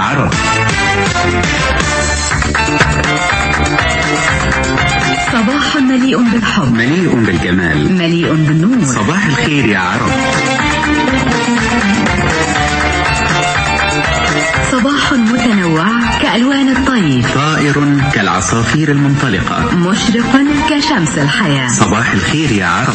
عرب صباح مليء بالحب مليء بالجمال مليء بالنور صباح الخير يا عرب صباح متنوع كألوان الطيف طائر كالعصافير المنطلقة مشرق كشمس الحياة صباح الخير يا عرب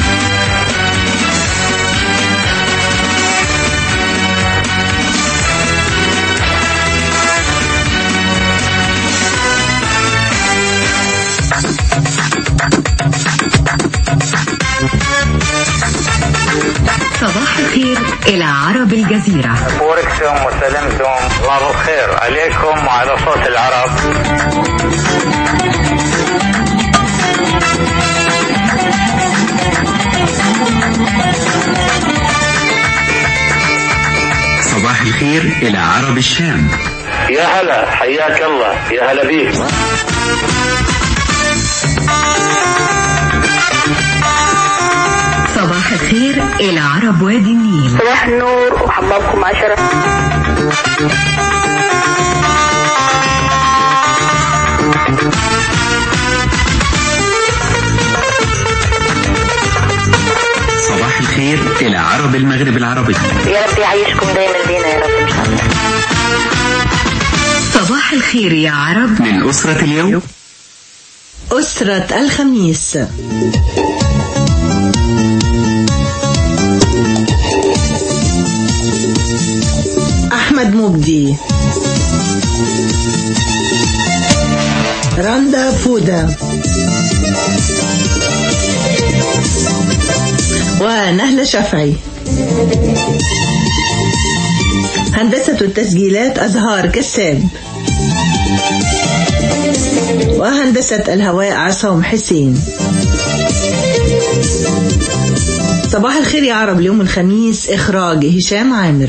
صباح الخير إلى عرب الجزيرة بوركتم وسلمتم الله بالخير عليكم وعلى صوت العرب صباح الخير إلى عرب الشام يا هلا حياك الله يا هلا بيك صباح الخير إلى عرب وادي النيل صباح النور وحبابكم عشرة صباح الخير إلى عرب المغرب العربي يا رب يعيشكم دايما بينا يا رب ان شاء الله صباح الخير يا عرب من أسرة اليوم أسرة الخميس أحمد مجدي رندا فودا ونهلة شفعي هندسة التسجيلات أزهار كساب وهندسة الهواء عصام حسين صباح الخير يا عرب اليوم الخميس إخراج هشام عامر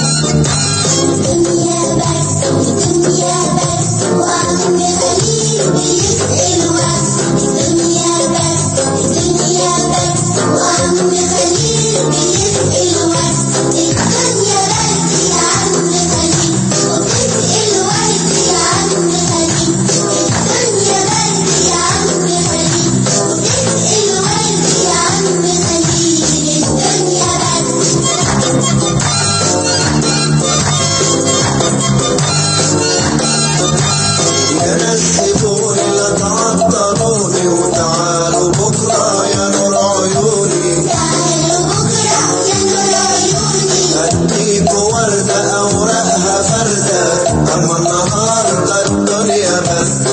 ينسبوني لا تعطلوني وتعالوا بكرة يا نور عيوني أديكوا وردة أوراقها فردة أما النهاردة الدنيا بس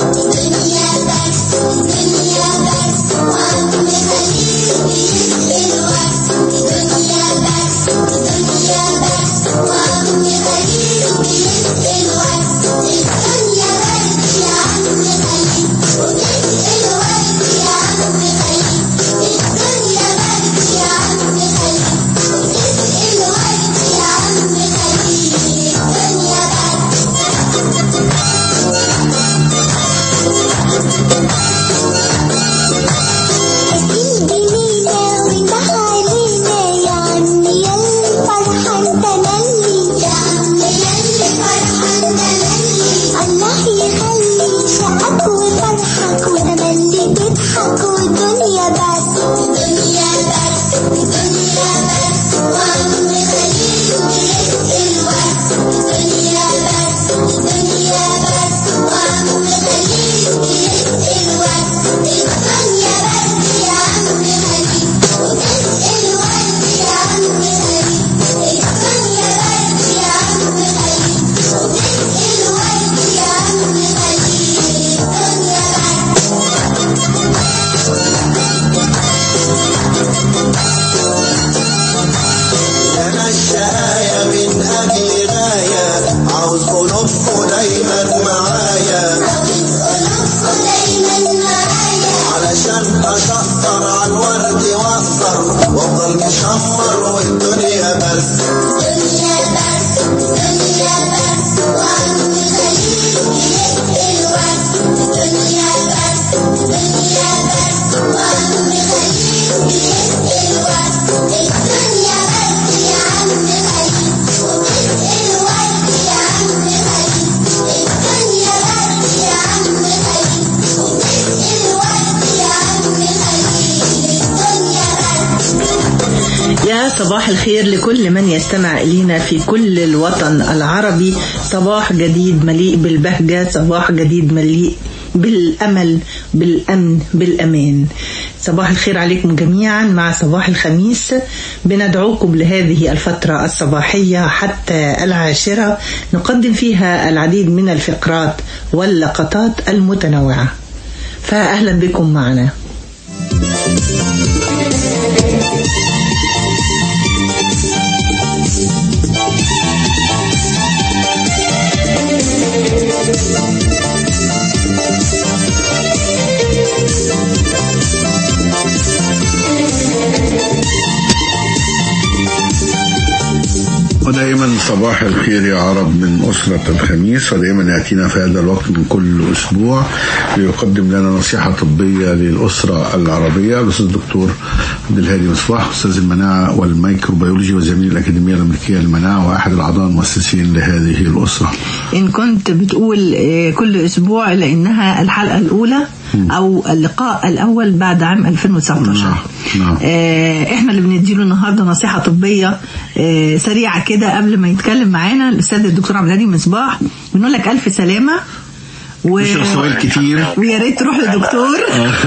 والدنيا بس الدنيا بس الدنيا بس وعم خليل ويسق الوس الدنيا بس الدنيا بس وعم خليل ويسق الوس الدنيا بس يا عم خليل ويسق الوس يا عم خليل الدنيا بس يا عم خليل ويسق الوس يا عم خليل الدنيا بس أنا الشقاية من أجل غاية عاوز قلوبكوا دايما معايا علشان أشطر على الورد وأخضر وأفضل مشمر والدنيا بس الدنيا بس الدنيا بس وعم خليل ويسق الوس الدنيا بس الدنيا بس وعم خليل ويسق الوس الدنيا بس يا عم خليل ويسق الوس يا عم خليل صباح الخير لكل من يستمع إلينا في كل الوطن العربي صباح جديد مليء بالبهجة صباح جديد مليء بالأمل بالأمن بالأمان صباح الخير عليكم جميعا مع صباح الخميس بندعوكم لهذه الفترة الصباحية حتى العاشرة نقدم فيها العديد من الفقرات واللقطات المتنوعة فأهلا بكم معنا ودائما صباح الخير يا عرب من أسرة الخميس ودائما يأتينا في هذا الوقت من كل أسبوع ليقدم لنا نصيحة طبية للأسرة العربية الأستاذ الدكتور عبد الهادي مصباح أستاذ المناعة والميكروبيولوجي وزميل الأكاديمية الأمريكية للمناعة وأحد الأعضاء المؤسسين لهذه الأسرة إن كنت بتقول آه، كل أسبوع لأنها الحلقة الأولى أو اللقاء الأول بعد عام 2019 نعم، نعم. آه، إحنا اللي بنديله النهاردة نصيحة طبية آه، سريعة كده قبل ما يتكلم معانا الأستاذ الدكتور عبد الهادي مصباح بنقول لك ألف سلامة و... تشرب سوائل كتير ويا ريت تروح لدكتور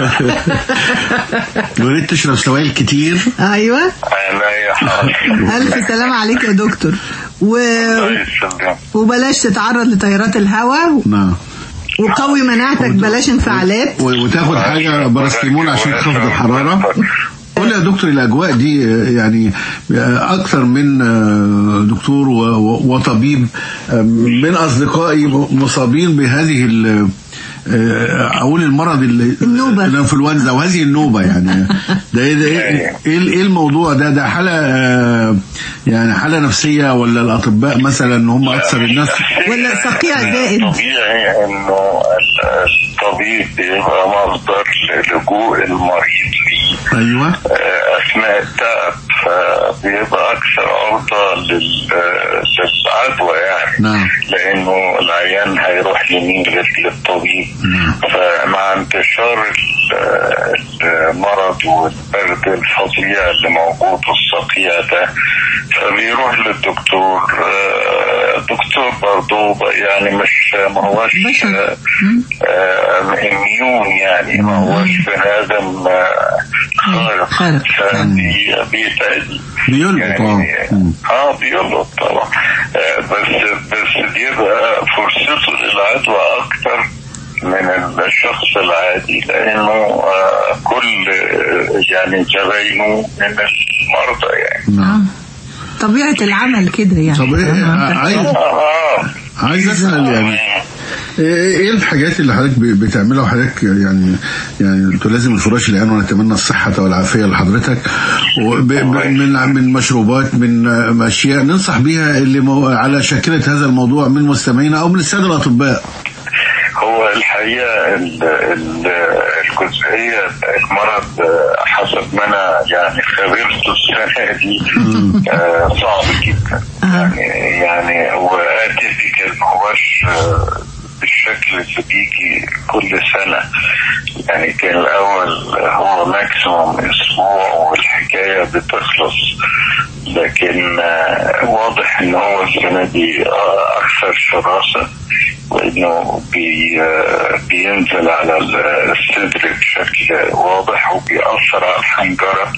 يا ريت تشرب سوائل كتير ايوه عينيا حاضر الف سلامه عليك يا دكتور و... الله يسلمك. وبلاش تتعرض لتيارات الهواء نعم وقوي مناعتك بلاش انفعالات و- وتاخد حاجة باراستيمول عشان تخفض الحرارة قول لي يا دكتور الأجواء دي آه، يعني آه، أكثر من آه، دكتور و- و- وطبيب آه، من أصدقائي مصابين بهذه ال- آه، أقول المرض ال- النوبة. الإنفلونزا وهذه النوبة يعني ده إيه ده إيه إيه إيه الموضوع ده ده حالة آه، يعني حالة نفسية ولا الأطباء مثلا هم أكثر الناس ولا صقيع زائد طبيعي انه الطبيب بيبقى مصدر للجوء المريض ليه أيوه آه، اثناء التعب فبيبقى اكثر عرضه لل- للعدوى يعني نعم. لانه العيان هيروح لمين غير للطبيب نعم. فمع انتشار ال- المرض والبرد الفظيع اللي موجود والصقيع ده فبيروح للدكتور آه، الدكتور برضه ب- يعني مش ما هوش بشر. اميون يعني ما هوش بني ادم آه، خارق خارق. فبيتعدي بيلقط اه مم. اه بيلقط طبعا آه، بس بس بيبقى فرصته للعدوى اكتر من الشخص العادي لانه آه، كل آه، يعني زباينه من المرضى يعني نعم طبيعة العمل كده يعني طب إيه عايز اه عايز اسال يعني ايه إيه الحاجات اللي حضرتك ب- بتعملها وحضرتك يعني يعني تلازم الفراش الان ونتمنى الصحه والعافيه لحضرتك وب- ب- من من مشروبات من آه، اشياء ننصح بيها اللي مو على شاكله هذا الموضوع من مستمعينا او من الساده الاطباء هو الحقيقة ال- ال- الجزئية المرض آه، حسب ما أنا يعني خبرته السنة دي آه، صعب جدا يعني يعني هو اتيبيكال ما هوش آه، بالشكل اللي بيجي كل سنة يعني كان الأول هو ماكسيموم أسبوع والحكاية بتخلص لكن آه، واضح ان هو السنة دي آه، أكثر شراسة وإنه بي آه، بينزل على الصدر بشكل واضح وبيأثر على الحنجرة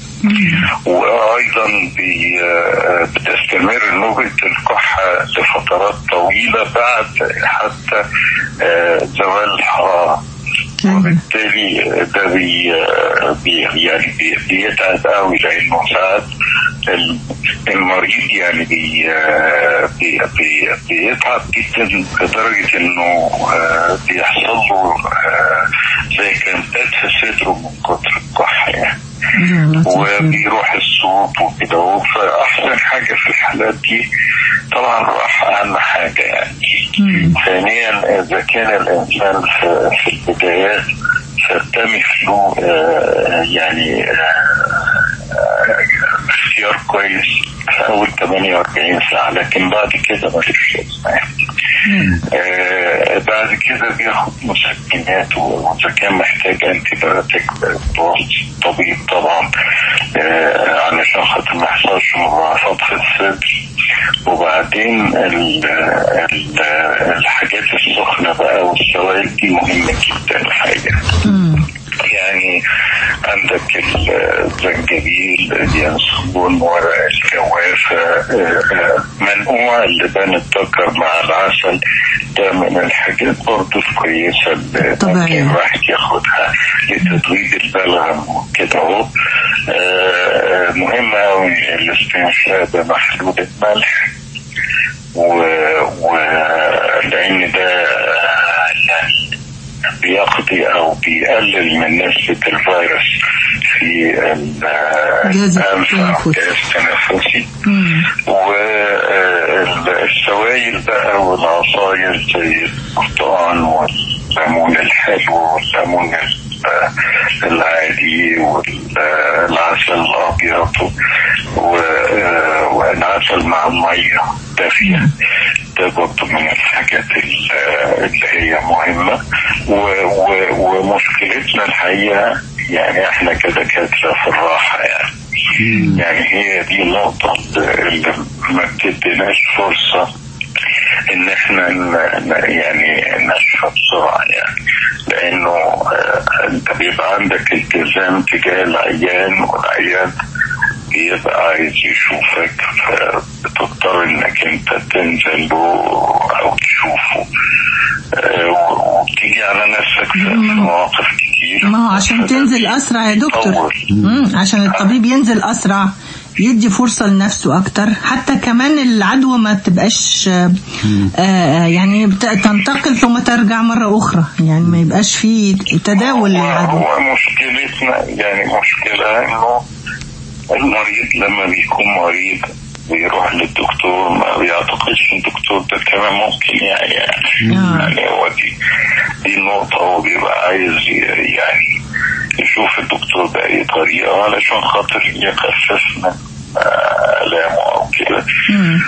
وايضا بي آه، بتستمر نوبة الكحة لفترات طويلة بعد حتى آه، زوال الحرارة وبالتالي ده بي بي يعني بي بيتعب قوي لانه ساعات ال- المريض يعني بي بي بي بيتعب جدا لدرجه انه آه، بيحصل له آه، زي كرامبات في صدره من كتر الكحه يعني وبيروح الصوت وكده فاحسن حاجه في الحالات دي طبعا الراحه اهم حاجه يعني ثانيا اذا كان الانسان في, في البدايات فالتمس له آه، يعني آه، آه، اختيار كويس في اول 48 ساعه لكن بعد كده ما فيش لازمه يعني. آه، بعد كده بياخد مسكنات واذا كان محتاج انتي بايوتيك بواسطه الطبيب طبعا آه، علشان خاطر ما يحصلش مضاعفات في الصدر وبعدين ال ال الحاجات السخنة بقى والسوائل دي مهمة جدا الحقيقة يعني عندك الزنجبيل اليانسون ورق الجوافة آه، آه، منقوع اللبان الذكر مع العسل ده من الحاجات برضه الكويسة اللي طبيعية. ممكن الواحد ياخدها لتدويج البلغم وكده اهو آه، آه، مهم قوي الاستنشاق بمحلول الملح و... و... لان ده آه، يعني بيقضي او بيقلل من نسبة الفيروس في جهاز الانف او التنفس. الجهاز التنفسي مم. والسوائل بقى والعصاير زي البرتقال والليمون الحلو والليمون ال- العادي والعسل الابيض و- والعسل مع الميه دافيه ده برضه من الحاجات ال- اللي هي مهمه و- و- ومشكلتنا الحقيقه يعني احنا كدكاتره في الراحه يعني يعني هي دي النقطة اللي ما بتديناش فرصة ان احنا ن- ن- يعني نشفى بسرعة يعني لانه آه، انت بيبقى عندك التزام تجاه العيان والعيان بيبقى عايز يشوفك فبتضطر انك انت تنزل له او تشوفه آه، وبتيجي على نفسك في في مواقف كتير ما هو عشان تنزل أسرع يا دكتور طول. مم. عشان الطبيب ينزل أسرع يدي فرصة لنفسه أكتر حتى كمان العدوى ما تبقاش آه، آه، يعني بت- تنتقل ثم ترجع مرة أخرى يعني ما يبقاش فيه تداول للعدوى هو مشكلتنا يعني مشكلة انه المريض لما بيكون مريض بيروح للدكتور ما بيعتقدش ان الدكتور ده كمان ممكن يعني يعني, آه. يعني هو دي دي النقطة هو بيبقى عايز ي- يعني يشوف الدكتور بأي طريقة علشان خاطر يخفف من آه، آلامه أو كده مم.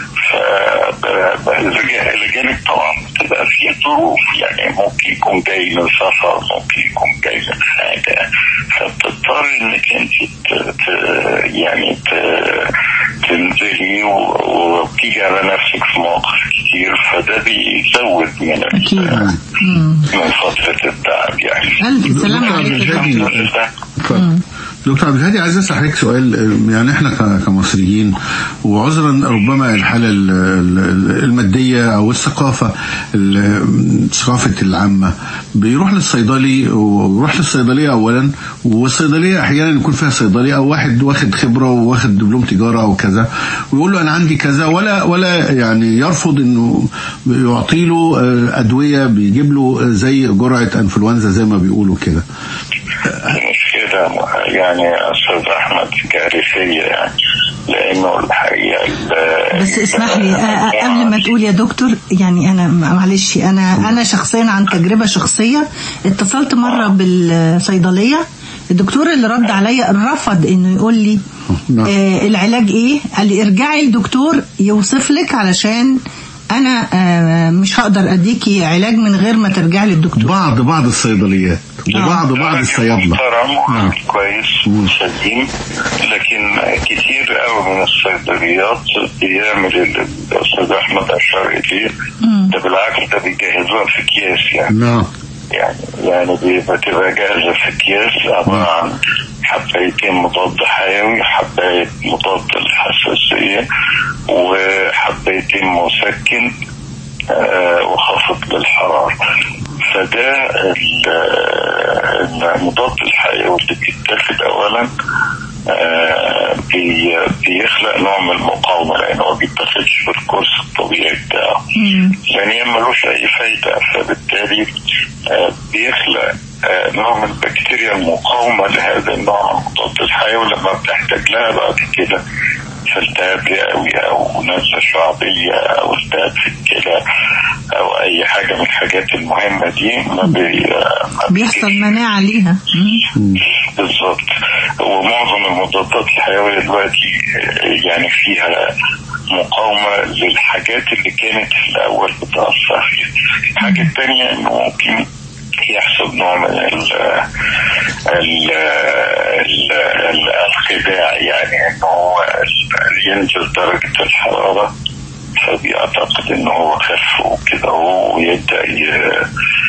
فالجانب طبعا بتبقى فيه ظروف يعني ممكن يكون جاي من سفر ممكن يكون جاي من حاجة فبتضطر انك انت ت- ت- يعني ت- تنزلي و- وبتيجي على نفسك في مواقف كتير فده بيزود من ال- أكيد مم. من فترة التعب يعني ألف سلام دكتور عليك يا عبد دكتور. الهادي اتفضل. دكتور عبد الهادي عايز اسال حضرتك سؤال آه، يعني احنا ك- كمصريين وعذرا ربما الحاله ال- ال- الماديه او الثقافه ال- ثقافه العامه بيروح للصيدلي ويروح للصيدليه اولا والصيدليه احيانا يكون فيها صيدلي او واحد واخد خبره وواخد دبلوم تجاره او كذا ويقول له انا عندي كذا ولا ولا يعني يرفض انه يعطي له آه، ادويه بيجيب له زي جرعه انفلونزا زي ما بيقولوا كده مش كده يعني استاذ احمد كارثيه يعني لانه الحقيقه ال- بس اسمح لي آه، آه، قبل ما تقول يا دكتور يعني انا معلش انا انا شخصيا عن تجربه شخصيه اتصلت مره بالصيدليه الدكتور اللي رد عليا رفض انه يقول لي نعم. آه العلاج ايه قال لي ارجعي لدكتور يوصف لك علشان انا آه مش هقدر اديكي علاج من غير ما ترجعي للدكتور بعض بعض الصيدليات وبعض بعض راجل الصيادله محترم نعم. وراجل كويس وسليم لكن كتير قوي من الصيدليات بيعمل اللي الاستاذ احمد اشار اليه ده بالعكس ده بيجهزوها في اكياس يعني نعم يعني يعني بي- بتبقى جاهزة في أكياس عبارة عن حبايتين مضاد حيوي حباية مضاد الحساسية وحبايتين مسكن آه، وخافض للحرارة فده ال- المضاد الحيوي اللي بيتاخد أولا آه، بي- بيخلق نوع من المقاومة لأنه ما بيتاخدش في الكورس الطبيعي بتاعه ثانيا ملوش أي فايدة فبالتالي آه، بيخلق آه، نوع من البكتيريا المقاومة لهذا النوع من المضاد الحيوي لما بنحتاج لها بعد كده في التهاب رئوي أو نزلة شعبية أو التهاب في الكلى أو أي حاجة من الحاجات المهمة دي ما بي ما بيحصل بيجيش. مناعه ليها مم. بالظبط ومعظم المضادات الحيوية دلوقتي آه، يعني فيها مقاومة للحاجات اللي كانت في الأول بتأثر فيها الحاجة التانية إنه ممكن يحصل نوع من ال ال ال ال الخداع يعني انه هو ال- ينزل درجة الحرارة فبيعتقد انه هو خف وكده هو ويبدأ ي-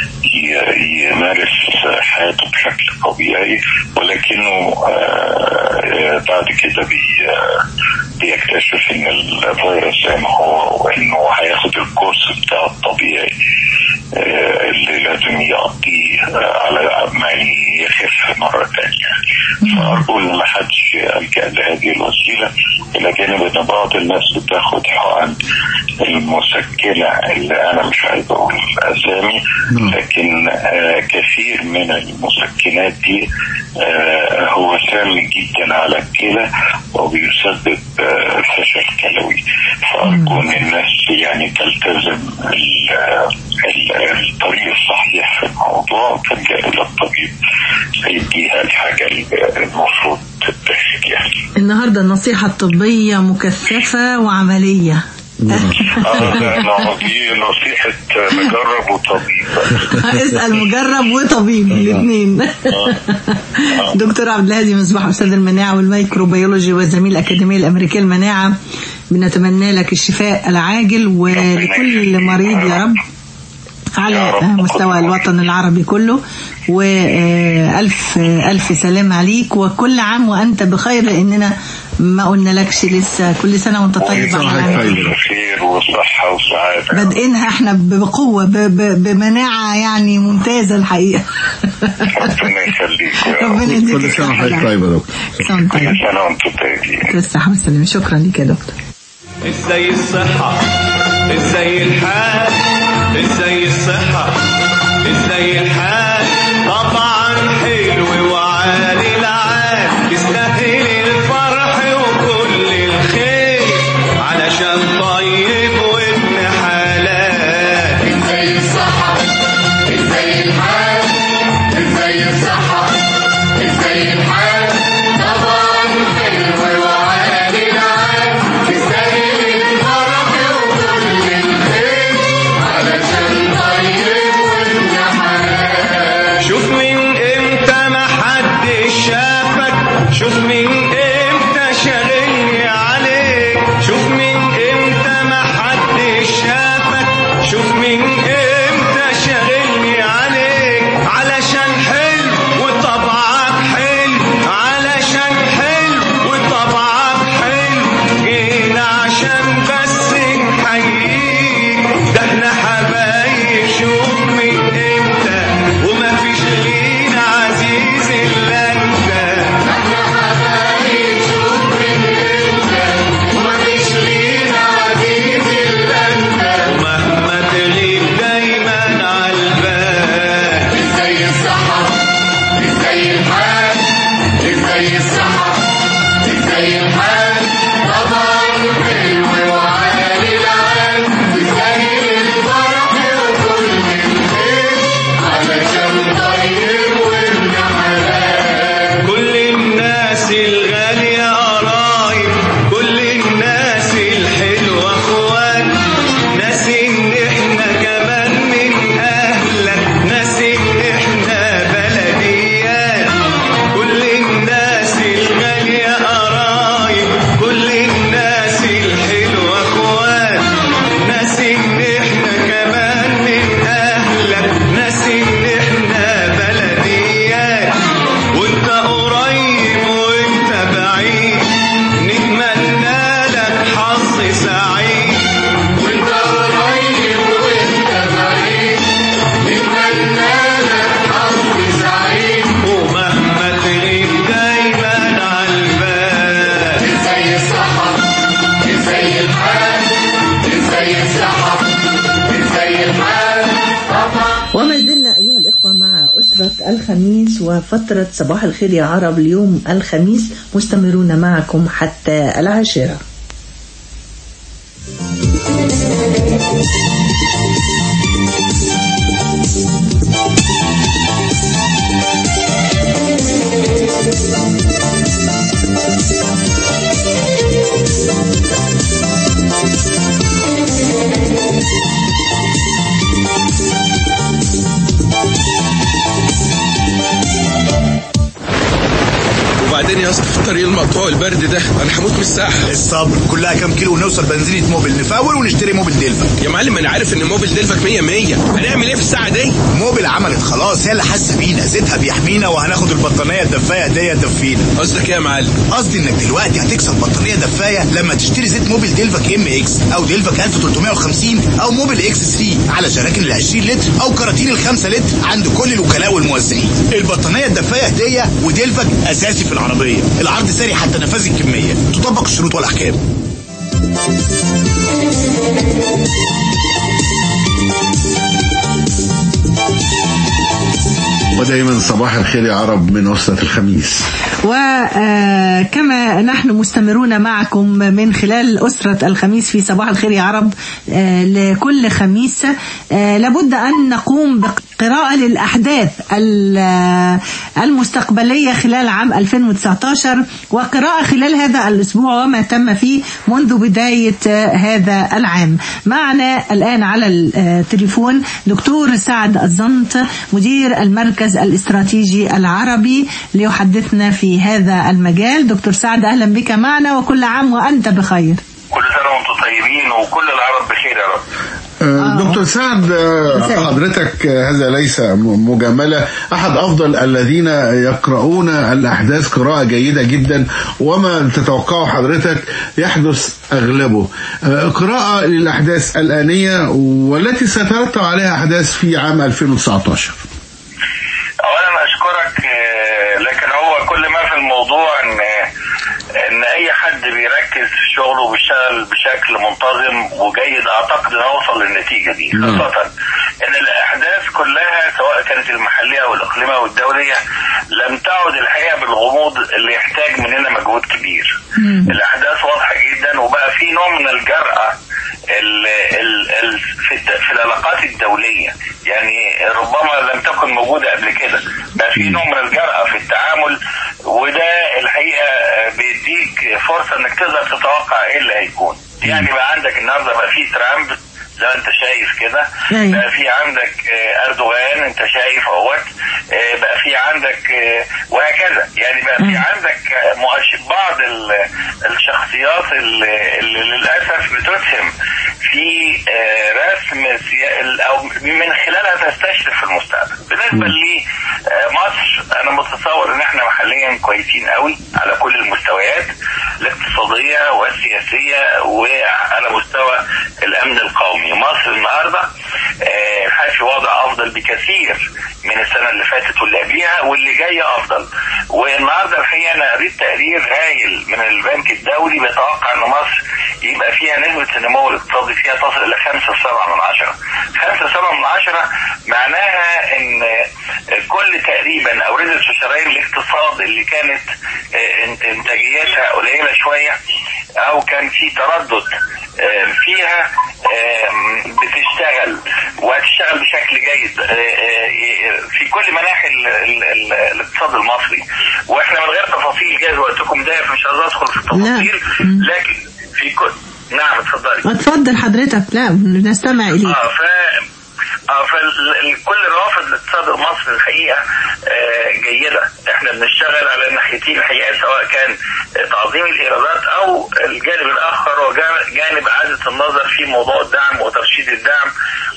ي- يمارس حياته بشكل طبيعي ولكنه آه، بعد كده بي بيكتشف ان الفيروس زي ما هو وانه هياخد الكورس بتاعه الطبيعي آه، اللي لازم يقضيه آه، على ما يخف مرة تانية فأرجو إن ما حدش يلجأ لهذه الوسيلة إلى جانب إن بعض الناس بتاخد حقن المسكنة اللي أنا مش عايز أقول أسامي لكن آه، كثير من المسكنات دي آه، هو سام جدا على الكلى وبيسبب آه، فشل كلوي فأرجو إن الناس يعني تلتزم ال- ال- الطريق الصحيح في الموضوع وتلجأ إلى الطبيب يديها الحاجة اللي المفروض تتاخد يعني النهاردة النصيحة الطبية مكثفة وعملية اه ده نوع- دي نصيحة نجرب وطبيب اسأل مجرب وطبيب الاثنين دكتور عبد الهادي مصباح أستاذ المناعة والميكروبيولوجي والزميل الأكاديمية الأمريكية المناعة بنتمنى لك الشفاء العاجل ولكل مريض يا رب على مستوى الوطن العربي كله وألف ألف سلام عليك وكل عام وأنت بخير لأننا ما قلنا لكش لسه كل سنة وأنت طيب صحة على طيب. خير وصحة وسعادة بادئينها احنا بقوة ب- ب- بمناعة يعني ممتازة الحقيقة ربنا يخليك يا رب. ربنا يديك كل سنة الصحة. وحضرتك طيب يا دكتور سنة كل طيب سنة وانتم طيبين الصحة والسلامة شكرا لك يا دكتور ازاي الصحة ازاي الحال ازاي الصحة ازاي الحال طبعا حلو وعالي العال يستاهل الفرح وكل الخير علشان طيب وابن حلال ازاي الصحة ازاي الحال ازاي الصحة ازاي الحال طبعا حلو وعالي العال تستاهل الفرح وكل الخير علشان طيب وابن حلال شوف من امتى ما حدش شافك شوف من امتى شاغلني عليك شوف من امتى ما حدش شافك شوف من امتى شاغلني عليك علشان حلو وطبعك حلو علشان حلو وطبعك حلو جينا عشان بس نحييك ده احنا حبايب شوف من امتى وما فيش لينا عزيز الا انت احنا حبايب شوف من امتى ومفيش لينا عزيز الا انت ومهما تغيب دايما عالبال ازاي الصحة ازاي الحال ازاي الصحة ازاي الحال طبعا حلو وعالي العال تستاهل الفرح وكل الخير علشان طيب وابن حلال كل الناس الغالية قرايب كل الناس الحلوة اخوات ناس ان احنا كمان من اهلك ناس ان احنا بلديات كل الناس الغالية قرايب كل الناس الحلوة اخوات ناس ان احنا كمان من اهلك ناس ان احنا بلديات وانت قريب وانت بعيد نتمنى لك حظ سعيد وانت قريب وانت بعيد نتمنى لك حظ سعيد ومهما تغيب دايما عالبال ازاي الصحة ازاي الحال ازاي الصحة ازاي الحال طبعا وما زلنا أيها الإخوة مع أسرة الخميس وفترة صباح الخير يا عرب اليوم الخميس مستمرون معكم حتى العاشرة وبعدين يا اسطى في الطريق المقطوع البرد ده انا هموت من الساعه الصبر كلها كام كيلو ونوصل بنزينة موبل نفاول ونشتري موبل ديلفا يا معلم انا عارف ان موبل دلفك 100 100 هنعمل ايه في الساعه دي موبل عملت خلاص هي اللي حاسه بينا زيتها بيحمينا وهناخد البطانيه الدفايه هديه تدفينا قصدك ايه يا معلم قصدي انك دلوقتي هتكسب بطانيه دفايه لما تشتري زيت موبل ديلفاك ام اكس او ديلفاك 1350 او موبل اكس 3 على جراكن ال 20 لتر او كراتين ال 5 لتر عند كل الوكلاء والموزعين البطانيه الدفايه هديه وديلفاك اساسي في العربيه العرض ساري حتى نفاذ الكميه تطبق الشروط والاحكام ودائما صباح الخير يا عرب من أسرة الخميس وكما نحن مستمرون معكم من خلال أسرة الخميس في صباح الخير يا عرب آه، لكل خميس آه، لابد أن نقوم بقراءة للأحداث ال- آه، المستقبلية خلال عام 2019 وقراءة خلال هذا الأسبوع وما تم فيه منذ بداية آه، هذا العام معنا الآن على التليفون دكتور سعد الزنط مدير المركز الاستراتيجي العربي ليحدثنا في هذا المجال دكتور سعد أهلا بك معنا وكل عام وأنت بخير كل سنه وانتم طيبين وكل العرب بخير يا رب آه، دكتور سعد آه، حضرتك آه، هذا ليس م- مجاملة أحد أفضل الذين يقرؤون الأحداث قراءة جيدة جدا وما تتوقعه حضرتك يحدث أغلبه آه، قراءة للأحداث الآنية والتي سترتب عليها أحداث في عام 2019 اولا اشكرك آه، لكن هو كل ما في الموضوع ان ان اي حد بيركز في شغله وبيشتغل بشكل منتظم وجيد اعتقد انه يوصل للنتيجه دي نعم. خاصه ان الاحداث كلها سواء كانت المحليه او الاقليميه او الدوليه لم تعد الحقيقه بالغموض اللي يحتاج مننا مجهود كبير الاحداث واضحه جدا وبقى في نوع من الجرأه ال ال ال في, الت- في العلاقات الدوليه يعني ربما لم تكن موجوده قبل كده بقى في نوع من الجرأه في التعامل وده الحقيقه آه، بيديك فرصه انك تقدر تتوقع ايه اللي هيكون يعني بقى عندك النهارده بقى في ترامب زي ما انت شايف كده أيوة. بقى في عندك آه، اردوغان انت شايف اهوت آه، بقى في عندك آه، وهكذا يعني بقى في عندك آه، مؤش- بعض ال- الشخصيات اللي اللي للاسف بتسهم في آه، رسم سيا- ال- او من خلالها تستشرف في المستقبل بالنسبه لمصر انا متصور ان احنا محليا كويسين قوي على كل المستويات الاقتصاديه والسياسيه وعلى مستوى الامن القومي مصر النهارده آه، الحقيقه في وضع افضل بكثير من السنه اللي فاتت واللي قبليها واللي جايه افضل والنهارده الحقيقه انا قريت تقرير هايل من البنك الدولي بيتوقع ان مصر يبقى فيها نسبه النمو الاقتصادي فيها تصل الى 5.7 من عشرة 5.7 من عشرة معناها ان كل تقريبا اوردة شرايين الاقتصاد اللي كانت آه، إن- انتاجيتها قليله شويه او كان في تردد آه، فيها آم، بتشتغل وهتشتغل بشكل جيد آه، آه، في كل مناحي ال- ال- ال- الاقتصاد المصري واحنا من غير تفاصيل جايز وقتكم ده فمش عايز ادخل في التفاصيل لكن في كل نعم اتفضلي اتفضل حضرتك لا نستمع إليك اه ف اه فكل روافد الاقتصاد المصري الحقيقه آه، جيده احنا بنشتغل على الناحيتين الحقيقه سواء كان تعظيم الايرادات او الجانب الاخر هو جا- جانب اعاده النظر في موضوع الدعم وترشيد الدعم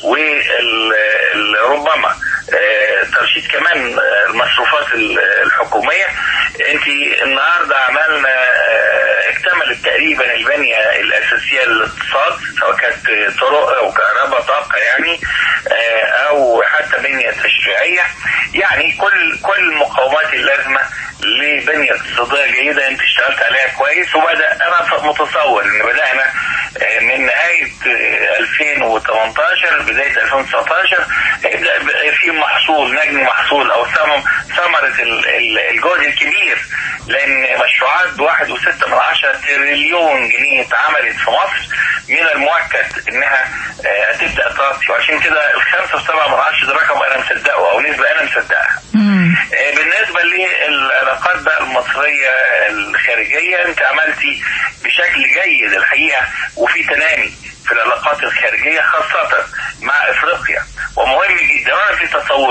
وربما ترشيد كمان آه، المصروفات ال- الحكوميه انت النهارده عملنا آه، اكتملت تقريبا البنيه الاساسيه للاقتصاد سواء كانت طرق او كهرباء طاقه يعني آه، او حتى بنيه تشريعيه يعني كل كل المقومات اللازمه لبنيه اقتصاديه جيده انت اشتغلت عليها كويس وبدا انا متصور ان بدانا آه، من نهايه آه، 2018 بدايه 2019 هيبدا يبقى في محصول نجني محصول او ثمن ثمره ال- ال- الجهد الكبير لان مشروعات بواحد وستة من عشرة تريليون جنيه اتعملت في مصر من المؤكد انها آه، هتبدا تغطي وعشان كده الخمسة وسبعة من عشرة ده رقم انا مصدقه او نسبة انا مصدقها آه، بالنسبة للعلاقات بقى المصرية الخارجية انت عملتي بشكل جيد الحقيقة وفي تنامي في العلاقات الخارجية خاصة مع افريقيا ومهم جدا وانا في تصوري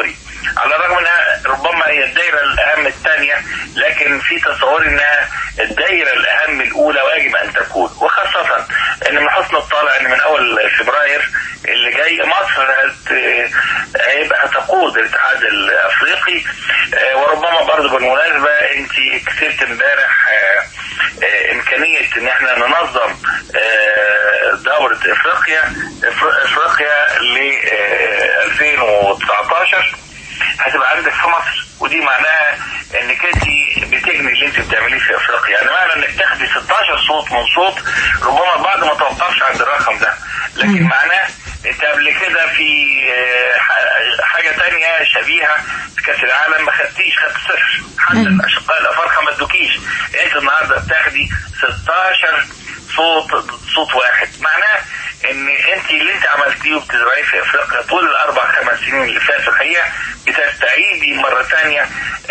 على الرغم انها ربما هي الدائره الاهم الثانيه لكن في تصور انها الدائره الاهم الاولى ويجب ان تكون وخاصه ان من حسن الطالع ان من اول فبراير اللي جاي مصر هت- هيبقى هتقود الاتحاد الافريقي آه، وربما برضه بالمناسبه انت كتبت امبارح آه، آه، امكانيه ان احنا ننظم آه، دوره افريقيا إفر- افريقيا ل آه، 2019 هتبقى عندك في مصر ودي معناها انك انت بتجني اللي انت بتعمليه في افريقيا يعني معنى انك تاخدي 16 صوت من صوت ربما البعض ما توقفش عند الرقم ده لكن معناه انت قبل كده في آه، ح- حاجه تانية شبيهه في كاس العالم ما خدتيش خدت صفر حتى الاشقاء الافارقه ما ادوكيش انت النهارده بتاخدي 16 صوت صوت واحد معناه ان انت اللي انت عملتيه وبتزرعيه في افريقيا طول الاربع خمس سنين اللي فاتوا الحقيقه بتستعيدي مره ثانيه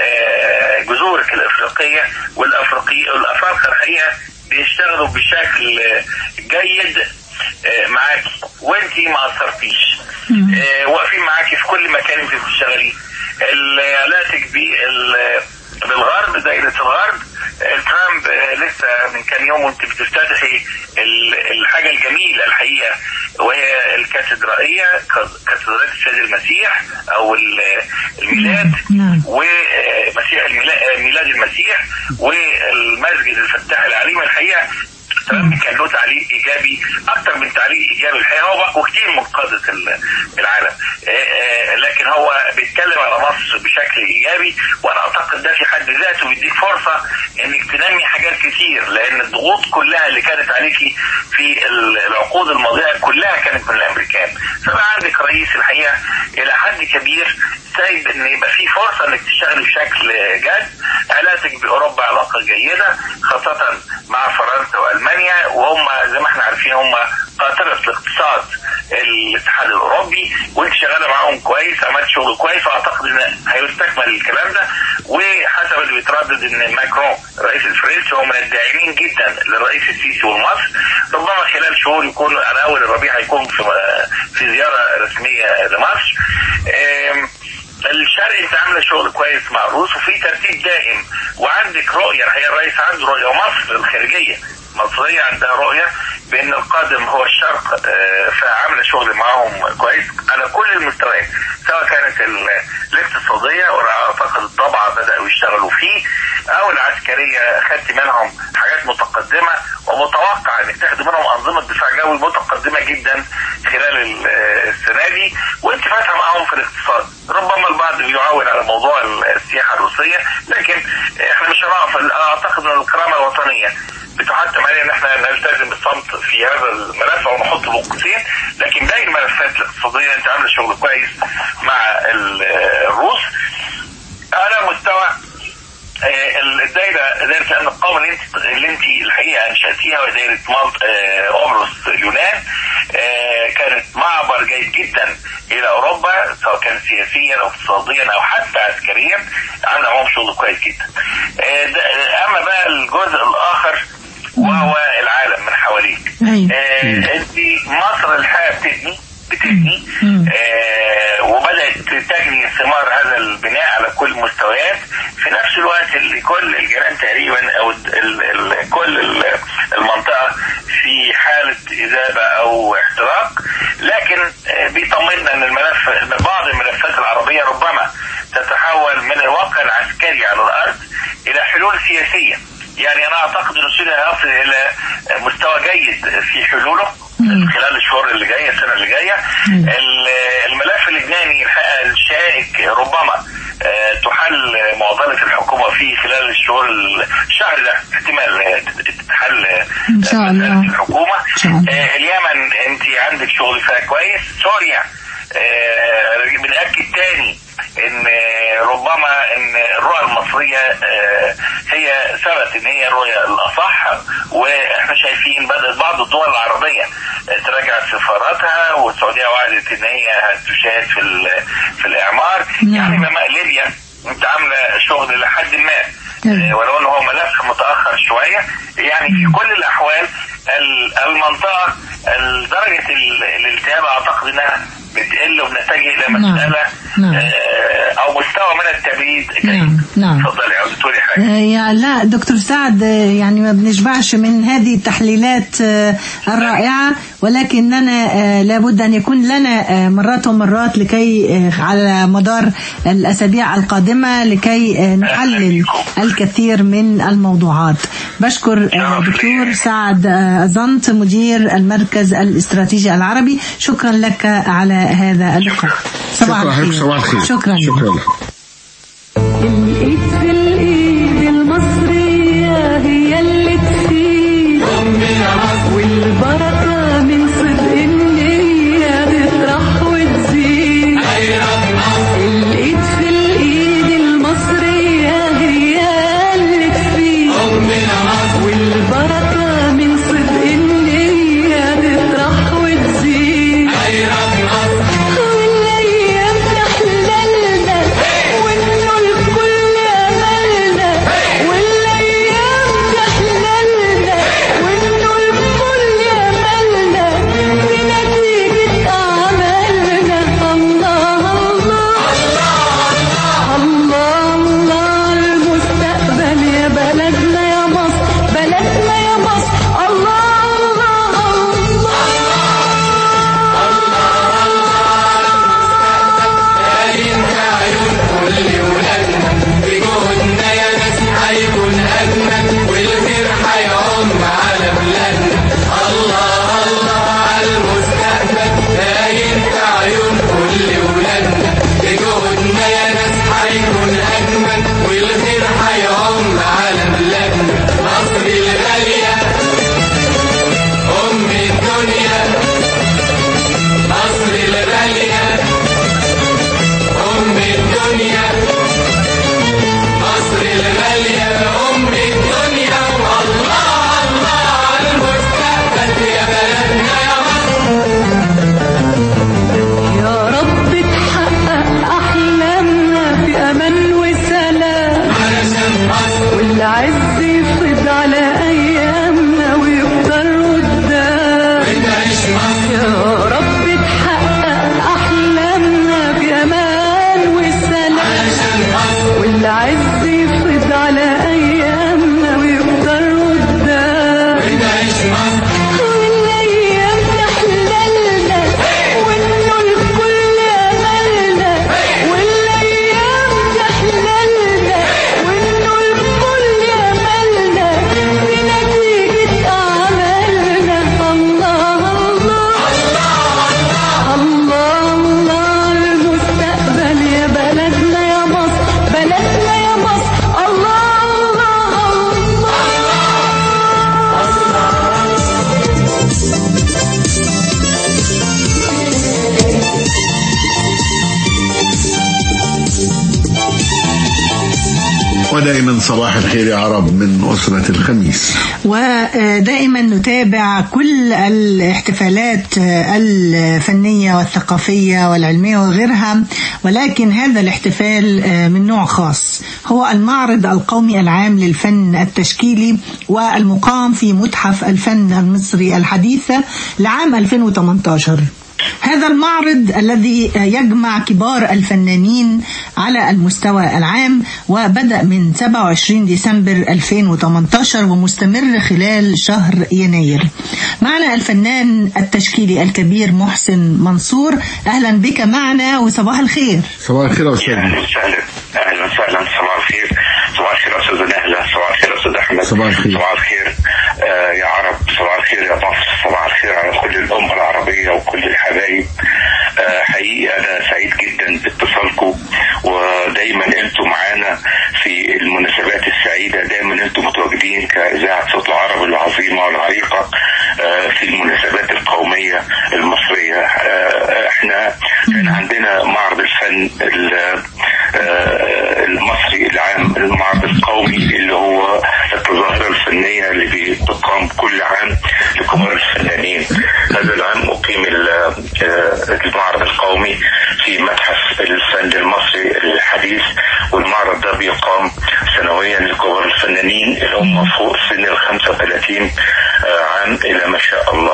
جذورك الافريقيه والافريقي الافارقه الحقيقه بيشتغلوا بشكل آه، جيد آه، معاكي وانت ما قصرتيش آه، واقفين معاكي في كل مكان انت بتشتغليه ال- علاقتك بال- بالغرب دائرة الغرب آه، ترامب آه، لسه من كام يوم وانت بتفتتحي ال- الحاجة الجميلة الحقيقة وهي الكاتدرائية كاتدرائية السيد المسيح او ال- الميلاد ومسيح الميلا- ميلاد المسيح والمسجد الفتاح العليم الحقيقة ترامب كان له تعليق ايجابي اكتر من تعليق ايجابي الحقيقه هو بقى كتير من قاده ال- العالم آه، آه، لكن هو بيتكلم على مصر بشكل ايجابي وانا اعتقد ده في حد ذاته بيديك فرصه انك تنمي حاجات كتير لان الضغوط كلها اللي كانت عليكي في ال- العقود الماضيه كلها كانت من الامريكان فبقى عندك رئيس الحقيقه الى حد كبير سايب ان يبقى في فرصه انك تشتغلي بشكل جاد علاقتك باوروبا علاقه جيده خاصه مع فرنسا والمانيا وهم زي ما احنا عارفين هم قاطره الاقتصاد الاتحاد الاوروبي وانت شغاله معاهم كويس عملت شغل كويس واعتقد ان هيستكمل الكلام ده وحسب اللي بيتردد ان ماكرون الرئيس الفرنسي هو من الداعمين جدا للرئيس السيسي والمصر ربما خلال شهور يكون على اول الربيع هيكون في في زياره رسميه لمصر آم، الشرق انت عامله شغل كويس مع الروس وفي ترتيب دائم وعندك رؤيه الحقيقه الرئيس عنده رؤيه ومصر الخارجيه مصرية عندها رؤية بأن القادم هو الشرق آه، فعاملة شغل معاهم كويس على كل المستويات سواء كانت ال- الاقتصادية وأعتقد الطبعة بدأوا يشتغلوا فيه أو العسكرية خدت منهم حاجات متقدمة ومتوقع أنك تاخد منهم أنظمة دفاع جوي متقدمة جدا خلال ال- آه، السنة دي وأنت فاتحة معاهم في الاقتصاد ربما البعض بيعول على موضوع السياحة الروسية لكن احنا مش هنقف أعتقد أن الكرامة الوطنية بتحتم علينا ان احنا نلتزم بالصمت في هذا الملف او نحط له قوسين لكن باقي الملفات الاقتصاديه انت عامله شغل كويس مع ال- الروس على مستوى آه، الدائره دائره الامن القومي اللي انت اللي انت الحقيقه انشاتيها وهي دائره مالط آه، قبرص اليونان آه، كانت معبر جيد جدا الى اوروبا سواء كان سياسيا او اقتصاديا او حتى عسكريا عامله معاهم شغل كويس جدا. آه، ده- اما بقى الجزء الاخر وهو العالم من حواليك. آه، انت مصر الحقيقه بتبني بتبني آه وبدات تجني ثمار هذا البناء على كل المستويات في نفس الوقت اللي كل الجيران تقريبا او ال ال ال كل ال المنطقه في حاله اذابه او احتراق لكن آه بيطمنا ان الملف بعض الملفات العربيه ربما تتحول من الواقع العسكري على الارض الى حلول سياسيه يعني انا اعتقد ان سوريا هيصل الى مستوى جيد في حلوله خلال الشهور اللي جايه السنه اللي جايه ال- الملف اللبناني الحقيقه الشائك ربما آه، تحل معضله الحكومه فيه خلال الشهور الشهر ده احتمال آه، تتحل آه، إن شاء الله. الحكومه إن شاء الله. آه، اليمن انت عندك شغل فيها كويس سوريا آه، بنأكد تاني ان آه، ربما ان الرؤى المصريه آه، هي ثبت ان هي الرؤيه الاصح واحنا شايفين بدات بعض الدول العربيه آه، تراجع سفاراتها والسعوديه وعدت ان هي هتشارك في ال- في الاعمار يعني بما ليبيا انت عامله شغل لحد ما آه، ولو ان هو ملف متاخر شويه يعني في كل الاحوال ال- المنطقه ال- درجه ال- الالتهاب اعتقد انها بتقل وبنتجه الى نعم. مساله نعم. آه، او مستوى من التبريد نعم نعم اتفضلي عاوز تقولي حاجه آه، يا لا دكتور سعد آه، يعني ما بنشبعش من هذه التحليلات آه، الرائعة ولكننا آه، لابد أن يكون لنا آه، مرات ومرات لكي آه، على مدار الأسابيع القادمة لكي آه، نحلل الكثير من الموضوعات بشكر آه، دكتور سعد آه، أزنت مدير المركز الاستراتيجي العربي شكرا لك على هذا اللقاء صباح شكرا الخير حبيبي صباح الخير شكرا شكرا لك. الايد في الايد المصرية هي اللي تفيد والبركة من صدق النية تطرح وتزيد الايد في الايد المصرية هي اللي تفيد والبركة من صدق النية تطرح وتزيد والايام تحللنا وانه الكل املنا والايام تحللنا وانه الكل املنا بنتيجة اعمالنا الله الله الله الله المستقبل يا بلدنا يا مصر بلدنا يا مصر الله الله بجهودنا يا ناس هيكون أجمل والخير هيعم على بلادنا الله الله على المستقبل باين في عيون كل ولادنا بجهودنا يا ناس هيكون أجمل والخير هيعم على بلادنا مصر الغالية أم الدنيا مصر الغالية أم الدنيا مصر الغالية أم الدنيا والله الله على المستقبل يا بلدنا يا يا رب تحقق أحلامنا في أمان وسلام والعز يفض على أيامنا ويفضل قدام يا رب تحقق أحلامنا في أمان وسلام والعز يفض على أيامنا ويفضل قدام والايام تحللنا وانه الكل املنا والايام تحللنا وانه الكل املنا بنتيجة اعمالنا الله الله الله الله المستقبل يا بلدنا يا مصر بلدنا يا مصر الله الله ودائما صباح الخير يا عرب من أسرة الخميس ودائما نتابع كل الاحتفالات الفنية والثقافية والعلمية وغيرها ولكن هذا الاحتفال من نوع خاص هو المعرض القومي العام للفن التشكيلي والمقام في متحف الفن المصري الحديث لعام 2018 هذا المعرض الذي يجمع كبار الفنانين على المستوى العام وبدأ من 27 ديسمبر 2018 ومستمر خلال شهر يناير معنا الفنان التشكيلي الكبير محسن منصور أهلا بك معنا وصباح الخير صباح الخير يا أستاذ اهلا وسهلا اهلا وسهلا صباح الخير صباح الخير استاذ نهله صباح الخير استاذ احمد صباح الخير. صباح الخير آه يا عرب صباح الخير يا مصر صباح الخير على كل الامه العربيه وكل الحبايب آه حقيقي انا سعيد جدا باتصالكم ودايما انتم معانا في المناسبات السعيده دايما انتم متواجدين كاذاعه صوت العرب العظيمه والعريقه آه في المناسبات القوميه المصريه آه احنا كان عندنا معرض الفن ال- آه، المصري العام المعرض القومي اللي هو التظاهرة الفنية اللي بتقام كل عام لكبار الفنانين هذا العام أقيم ال- آه، المعرض القومي في متحف الفن المصري الحديث والمعرض ده بيقام سنويا لكبار الفنانين اللي هم فوق سن ال 35 آه، عام إلى ما شاء الله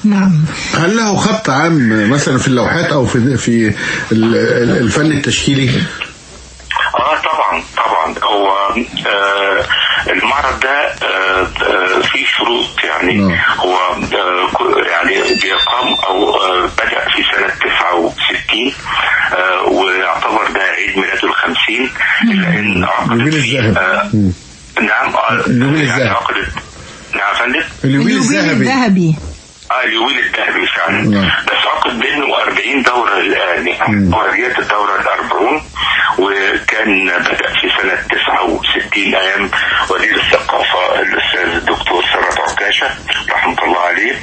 نعم هل له خط عام مثلا في اللوحات او في في ال- ال- الفن التشكيلي؟ اه طبعا طبعا هو آه المعرض ده آه آه فيه شروط يعني هو آه كل- يعني بيقام او آه بدا في سنه 69 آه ويعتبر ده عيد ميلاده الخمسين الا ان عقدت فيه آه نعم آه اليوبيل يعني الذهبي. عقدت نعم يا فندم اليوبيل الذهبي الذهبي اه اليوبيل الذهبي فعلا نعم. بس عقد بينه 40 دوره الان يعني ورقيات الدوره ال 40 وكان بدا في سنه 69 ايام وزير الثقافه الاستاذ الدكتور ثروت عكاشه رحمه الله عليه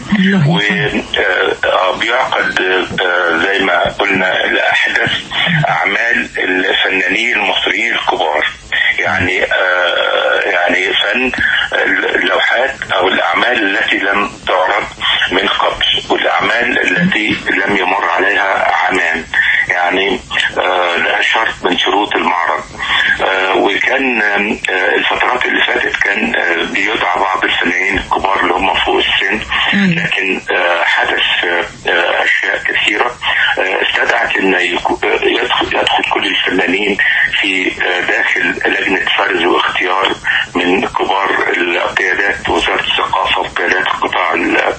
وبيعقد زي ما قلنا لاحدث اعمال الفنانين المصريين الكبار يعني آه، يعني فن اللوحات او الاعمال التي لم تعرض من قبل والاعمال التي لم يمر عليها عامان يعني آه، ده شرط من شروط المعرض آه، وكان آه، الفترات اللي فاتت كان آه، بيدعى بعض الفنانين الكبار اللي هم فوق السن لكن آه، حدث آه، آه، اشياء كثيره آه، استدعت ان يكو- آه، يدخل يدخل كل الفنانين في آه، داخل لجنه فرز واختيار من كبار القيادات وزاره الثقافه وقيادات القطاع ال-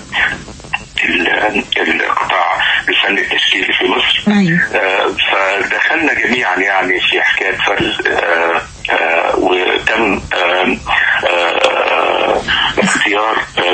ال- القطاع الفن التشكيلي في مصر أيوة. آه، فدخلنا جميعا يعني في حكايه فرز آه، آه، وتم آه، آه، اختيار آه،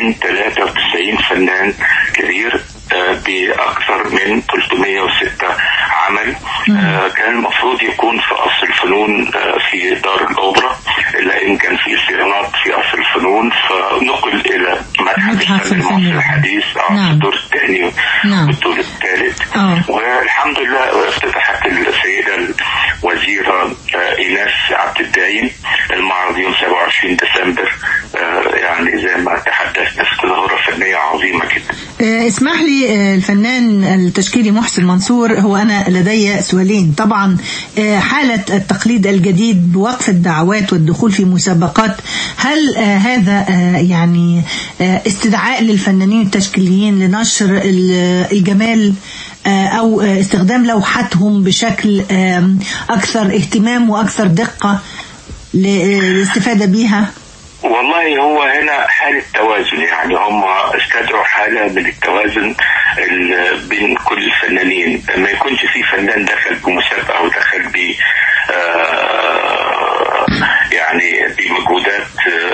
293 فنان كبير آه، بأكثر من 306 عمل آه، كان المفروض يكون في قصر الفنون آه، في دار الأوبرا إلا إن كان في صيانات في قصر الفنون فنقل إلى متحف الفن المصري الحديث آه، في الدور الثاني نعم. والدور الثالث آه. والحمد لله افتتحت السيدة الوزيرة آه، إيناس عبد الدايم المعرض يوم 27 ديسمبر آه، يعني زي ما تحدثنا في ظاهرة فنية عظيمة جدا آه، اسمح لي آه، الفنان التشكيلي محسن منصور هو أنا لدي سؤالين طبعا آه، حالة التقليد الجديد بوقف الدعوات والدخول في مسابقات هل آه، هذا آه، يعني آه، استدعاء للفنانين التشكيليين لنشر ال- الجمال آه، أو آه، استخدام لوحاتهم بشكل آم، أكثر اهتمام وأكثر دقة ل- للاستفادة بيها والله هو هنا حالة توازن يعني هم استدعوا حالة من التوازن ال- بين كل الفنانين ما يكونش في فنان دخل بمسابقة أو دخل ب آه، يعني بمجهودات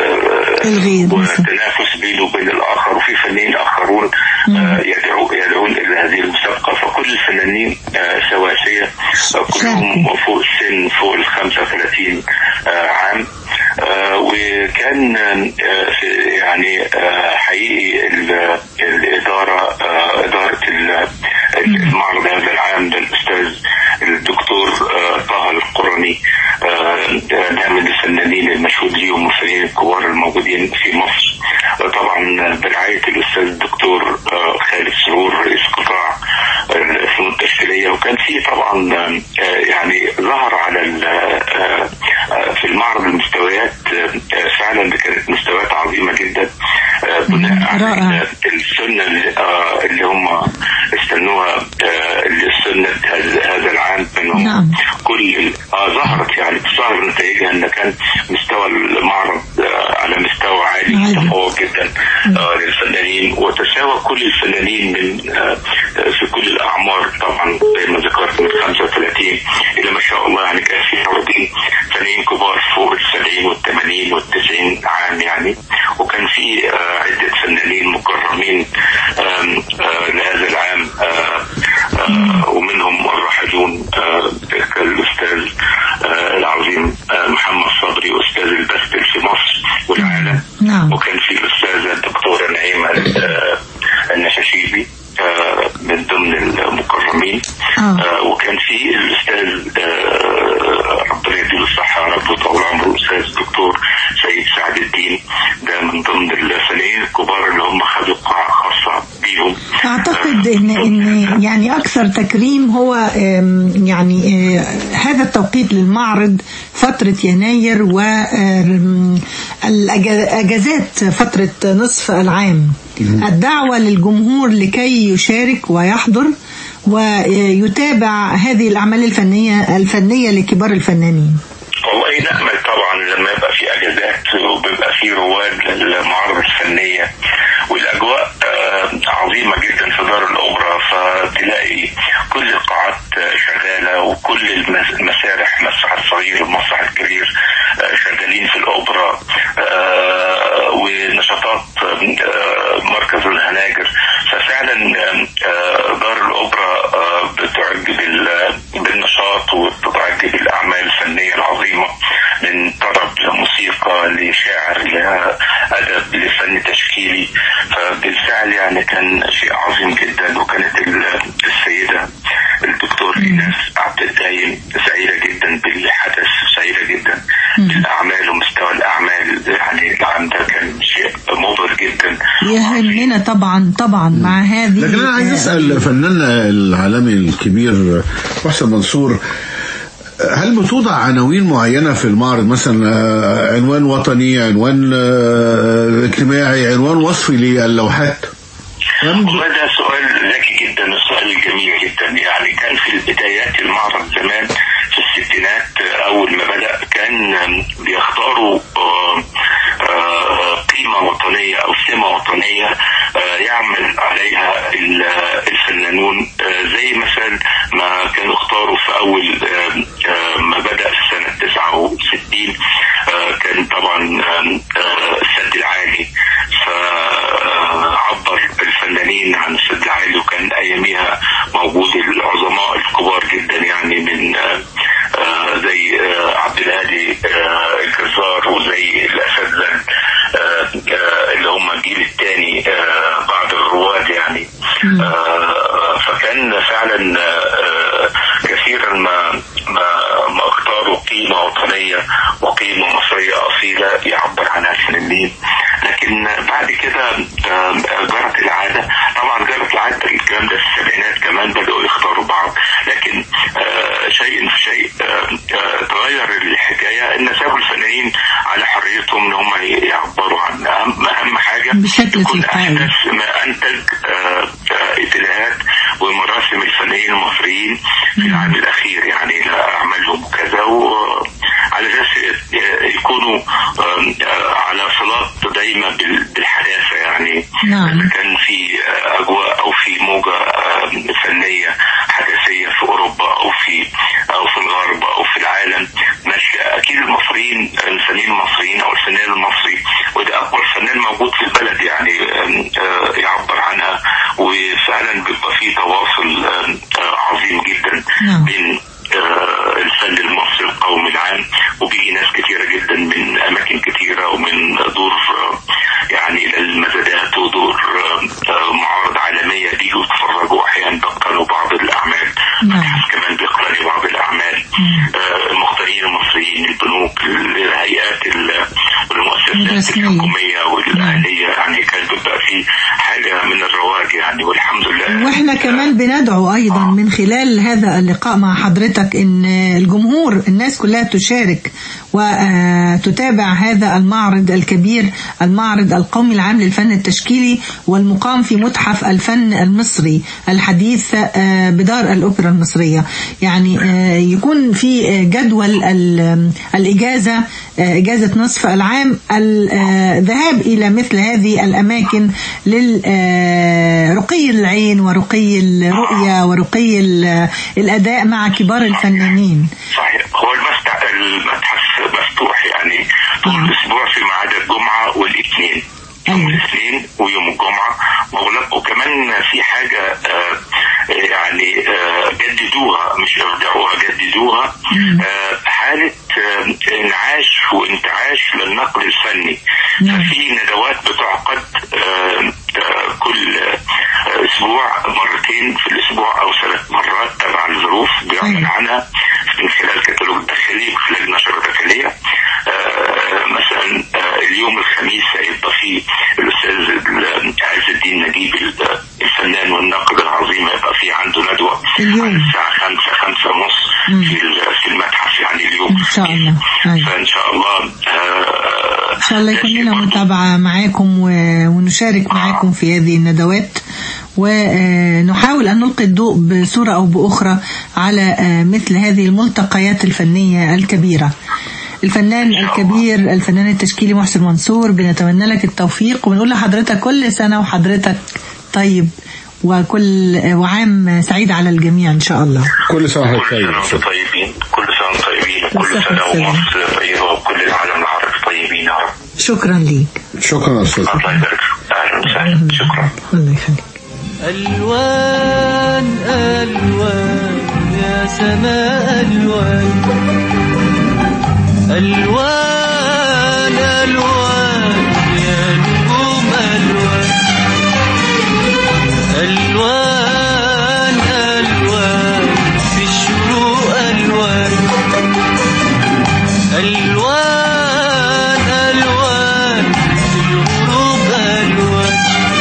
آه، الغير وتنافس بينه وبين الآخر وفي فنانين آخرون آه، يدعو يدعون إلى هذه المسابقة فكل الفنانين آه، سواسية آه، كلهم فوق السن فوق ال 35 آه، عام آه، وكان آه، في- يعني آه، حقيقي ال- الإدارة آه، إدارة ال- المعرض هذا العام للأستاذ الدكتور آه، طه القرني آه، ده من الفنانين المشهود ليهم والفنانين الكبار الموجودين في مصر آه، طبعا برعاية الأستاذ الدكتور آه، خالد سرور رئيس قطاع الفنون التشكيلية وكان في طبعا آه، يعني ظهر على ال- آه، آه، في المعرض المستويات آه، فعلا كانت مستويات عظيمة جدا آه، بناء على السنة اللي, آه، اللي هم استنوها آه، السنة هذا هذا العام انهم نعم. كل ال- آه ظهرت يعني تظهر نتائجها ان كان مستوى المعرض آه، على مستوى عالي متفوق جدا آه، للفنانين وتساوى كل الفنانين من آه، آه، في كل الاعمار طبعا زي ما ذكرت من 35 الى ما شاء الله يعني كان في عارضين فنانين كبار فوق ال 70 وال 80 وال 90 عام يعني وكان في آه، عده فنانين مكرمين آم، آه، لهذا العام آه، آه، ومنهم الراحلون آه، كالاستاذ آه، العظيم آه، محمد صبري استاذ البستل في مصر والعالم نعم. وكان في الاستاذه الدكتوره نعيمه آه، النشاشيبي آه، من ضمن المكرمين آه، وكان في الاستاذ آه، ربنا يديله الصحه رب وطول عمره الاستاذ الدكتور سيد سعد الدين ده من ضمن الفنانين الكبار اللي هم خدوا قاعه خاصه بيهم أعتقد إن إن يعني أكثر تكريم هو آم، يعني آه، هذا التوقيت للمعرض فترة يناير والأجازات فترة نصف العام الدعوة للجمهور لكي يشارك ويحضر ويتابع هذه الأعمال الفنية الفنية لكبار الفنانين والله نأمل طبعا لما يبقى في اجازات وبيبقى في رواد للمعارض الفنيه والاجواء آه، عظيمه جدا في دار الاوبرا فتلاقي كل القاعات آه، شغاله وكل المس- المسارح المسرح الصغير والمسرح الكبير آه، شغالين في الاوبرا آه، ونشاطات آه، مركز الهناجر ففعلا آه، دار الاوبرا آه، بتعج بال- بالنشاط وبتعج بالاعمال الفنيه العظيمه من طرب لموسيقى لشاعر لادب لفن تشكيلي فبالفعل يعني كان شيء عظيم جدا وكانت ال- السيده الدكتور ايناس عبد الدايم سعيده جدا بالحدث سعيده جدا بالاعمال ومستوى الاعمال يعني العام ده كان شيء مبهر جدا يهمنا طبعا طبعا مع هذه لكن انا عايز اسال فناننا العالمي الكبير محسن منصور هل بتوضع عناوين معينة في المعرض مثلا آه، عنوان وطني عنوان آه، اجتماعي عنوان وصفي للوحات والله ده سؤال ذكي جدا وسؤال جميل جدا يعني كان في البدايات المعرض زمان في الستينات اول ما بدا كان بيختاروا آه، آه، قيمه وطنيه او سمه وطنيه آه، يعمل عليها ال- الفنانون آه، زي مثلا ما كانوا اختاروا في اول آه، آه، ما بدا في سنه 69 آه، كان طبعا آه، آه، السد العالي فعبر الفنانين عن السد العالي وكان اياميها موجود العظماء الكبار جدا يعني من آه، آه، زي آه، عبد الهادي آه، الجزار وزي الاساتذه آه، آه، اللي هم الجيل الثاني بعد الرواد يعني آه، فكان فعلا آه، كثيرا ما ما ما اختاروا قيمه وطنيه وقيمه مصريه اصيله يعبر عنها الفنانين لكن بعد كده آه، جرت العاده طبعا جرت العاده الكلام ده في السبعينات كمان بداوا يختاروا بعض لكن آه، شيء في شيء آه، آه، تغير الحكايه ان سابوا الفنانين على حريتهم ان هم يعبروا عن اهم اهم حاجه بشكل تكون تلقائي. احدث ما انتج آه، آه، اتجاهات ومراسم الفنانين المصريين في العام الاخير يعني اعمالهم وكذا وعلى اساس آه، يكونوا آه، آه، على صلات دايما بال- بالحداثه يعني نعم. إذا كان في آه، اجواء او في موجه آه، فنيه حداثيه في اوروبا او في او في الغرب او في العالم ماشيه اكيد المصريين الفنانين المصريين او الفنان المصري وده اكبر فنان موجود في البلد يعني آم، آه، يعبر عنها وفعلا بيبقى في تواصل آم، آه، عظيم جدا نعم. بين آه، الفن المصري القومي العام وبيجي ناس كتيرة جدا من أماكن كتيرة ومن دور آه، يعني المزادات ودور آه، آه، معارض عالمية بيجوا يتفرجوا أحيانا بيقرأوا بعض الأعمال نعم. كمان بيقرأوا بعض الأعمال آه، المختارين المصريين البنوك الهيئات ال- والمؤسسات الرسمية. الحكومية والأهلية يعني كان بيبقى في حاجة من الرواج يعني والحمد لله واحنا كمان بندعو ايضا من خلال هذا اللقاء مع حضرتك ان الجمهور الناس كلها تشارك وتتابع هذا المعرض الكبير المعرض القومي العام للفن التشكيلي والمقام في متحف الفن المصري الحديث آه، بدار الأوبرا المصرية يعني آه، يكون في آه، جدول ال- الإجازة آه، إجازة نصف العام الذهاب إلى مثل هذه الأماكن لرقي العين ورقي الرؤية ورقي ال- الأداء مع كبار الفنانين صحيح هو المفتح المتحف مفتوح يعني طول الاسبوع في ما عدا الجمعه والاثنين يوم الاثنين ويوم الجمعه مغلق وكمان في حاجه آه، يعني آه، جددوها مش ارجعوها جددوها آه، حاله آه، انعاش وانتعاش للنقل الفني ففي ندوات بتعقد آه، آه، كل آه، اسبوع مرتين في الاسبوع او ثلاث مرات تبع الظروف بيعلن عنها من خلال كتالوج داخلي من خلال نشرة داخلية آه، مثلا آه، اليوم الخميس هيبقى فيه الاستاذ ال- عز الدين نجيب ال- الفنان والناقد العظيم هيبقى فيه عنده ندوة اليوم. على الساعة خمسة خمسة ونص في ال- في المتحف يعني اليوم إن شاء الله أيوة. فان شاء الله آه، إن شاء الله يكون لنا متابعة معاكم و- ونشارك معاكم في هذه الندوات ونحاول أن نلقي الضوء بصورة أو بأخرى على آه، مثل هذه الملتقيات الفنية الكبيرة الفنان الكبير الفنان التشكيلي محسن منصور بنتمنى لك التوفيق وبنقول لحضرتك كل سنة وحضرتك طيب وكل وعام سعيد على الجميع إن شاء الله كل سنة وحضرتك طيب وانتم طيبين كل سنه وانتم طيبين كل بالصحة سنه والسلامة. ومصر طيبه وكل العالم العربي طيبين يا رب شكرا ليك شكرا أستاذ الله يبارك فيك. اهلا وسهلا شكرا الله يخليك ألوان ألوان يا سماء ألوان ألوان ألوان يا نجوم ألوان ألوان ألوان في الشروق ألوان ألوان ألوان في الغروب ألوان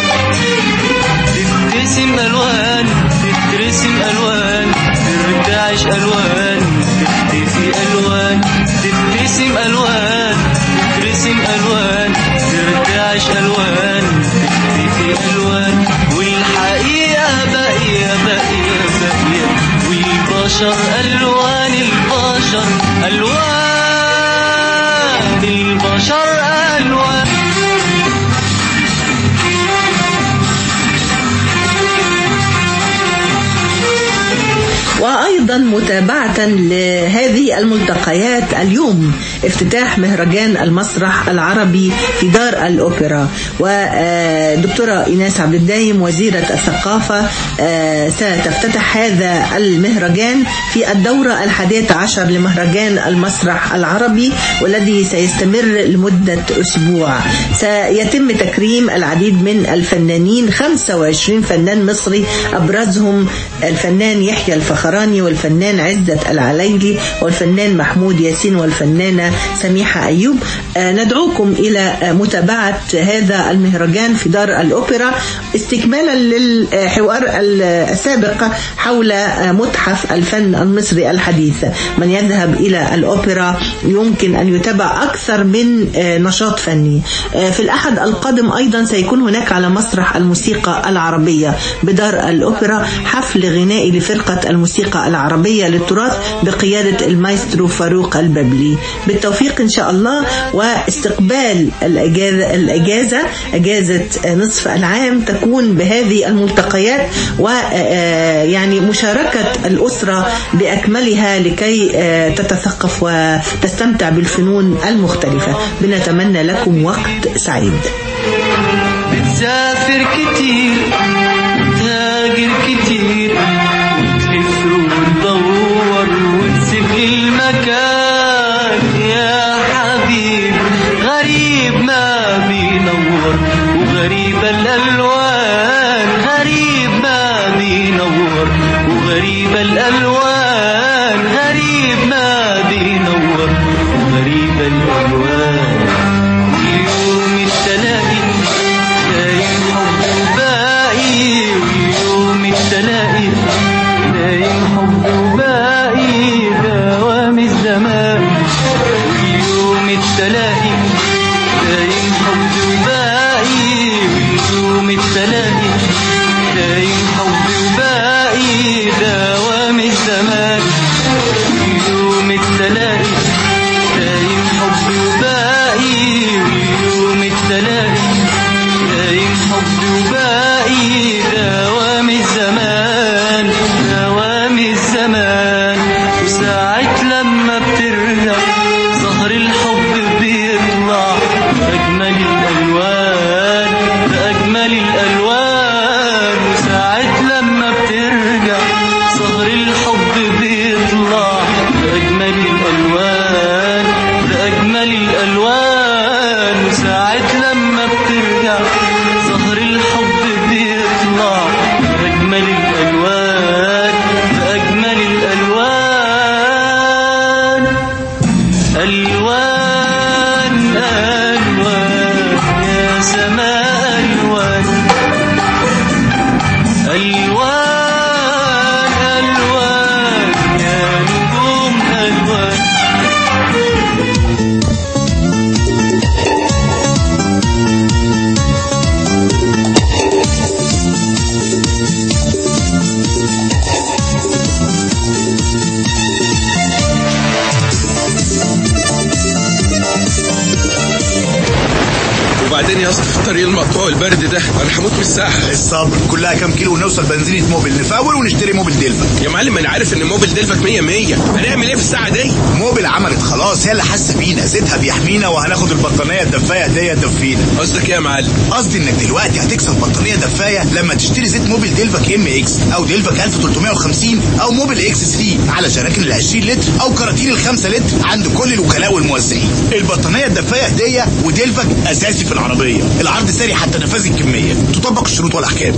تبتسم ألوان تترسم ألوان ترتعش ألوان تختفي ألوان تبتسم ألوان تترسم ألوان ترتعش ألوان تختفي ألوان والحقيقة باقية باقية باقية والبشر ألوان البشر ألوان البشر ألوان وأيضا متابعة لهذه الملتقيات اليوم افتتاح مهرجان المسرح العربي في دار الأوبرا ودكتورة إيناس عبد الدايم وزيرة الثقافة آه، ستفتتح هذا المهرجان في الدورة الحادية عشر لمهرجان المسرح العربي والذي سيستمر لمدة أسبوع سيتم تكريم العديد من الفنانين 25 فنان مصري أبرزهم الفنان يحيى الفخراني والفنان عزت العليلي والفنان محمود ياسين والفنانة سميحة أيوب آه، ندعوكم إلى آه، متابعة هذا المهرجان في دار الأوبرا استكمالا للحوار ال- السابق حول آه، متحف الفن المصري الحديث من يذهب إلى الأوبرا يمكن أن يتابع أكثر من آه، نشاط فني آه، في الأحد القادم أيضا سيكون هناك على مسرح الموسيقى العربية بدار الأوبرا حفل غنائي لفرقة الموسيقى العربية للتراث بقيادة المايسترو فاروق الببلي بالتوفيق إن شاء الله واستقبال الأجازة, الأجازة أجازة نصف العام تكون بهذه الملتقيات ويعني مشاركة الأسرة بأكملها لكي آه، تتثقف وتستمتع بالفنون المختلفة بنتمنى لكم وقت سعيد بتسافر كتير تاجر كتير وتلف وتدور وتسيب لي المكان يا حبيب غريب ما بينور وغريب الألوان غريب ما بينور وغريب الألوان غريب ما بينور وغريب الألوان اليوم التلاقي دايم حب باقي ويوم التلاقي دايم حب باقي دوام الزمان ويوم التلاقي دايم حب باقي ويوم التلاقي دايم حب باقي دوام الزمان ويوم التلاقي دايم حب باقي ويوم التلاقي دايم حب باقي دوام الزمان يا اسطى في الطريق المقطوع والبرد ده انا هموت من الساعه الصبر كلها كام كيلو ونوصل بنزينة موبل نفول ونشتري موبل ديلفا يا معلم انا عارف ان موبل دلفك 100 100 هنعمل ايه في الساعه دي موبل عملت خلاص هي اللي حاسه بينا زيتها بيحمينا وهناخد البطانيه الدفايه هديه تدفينا قصدك ايه يا معلم قصدي انك دلوقتي هتكسب بطانيه دفايه لما تشتري زيت موبل ديلفك ام اكس او ديلفك 1350 او موبل اكس 3 على جراكن ال 20 لتر او كراتين ال 5 لتر عند كل الوكلاء والموزعين البطانيه الدفايه هديه وديلفك اساسي في العربيه العرض ساري حتى نفاذ الكميه تطبق الشروط والاحكام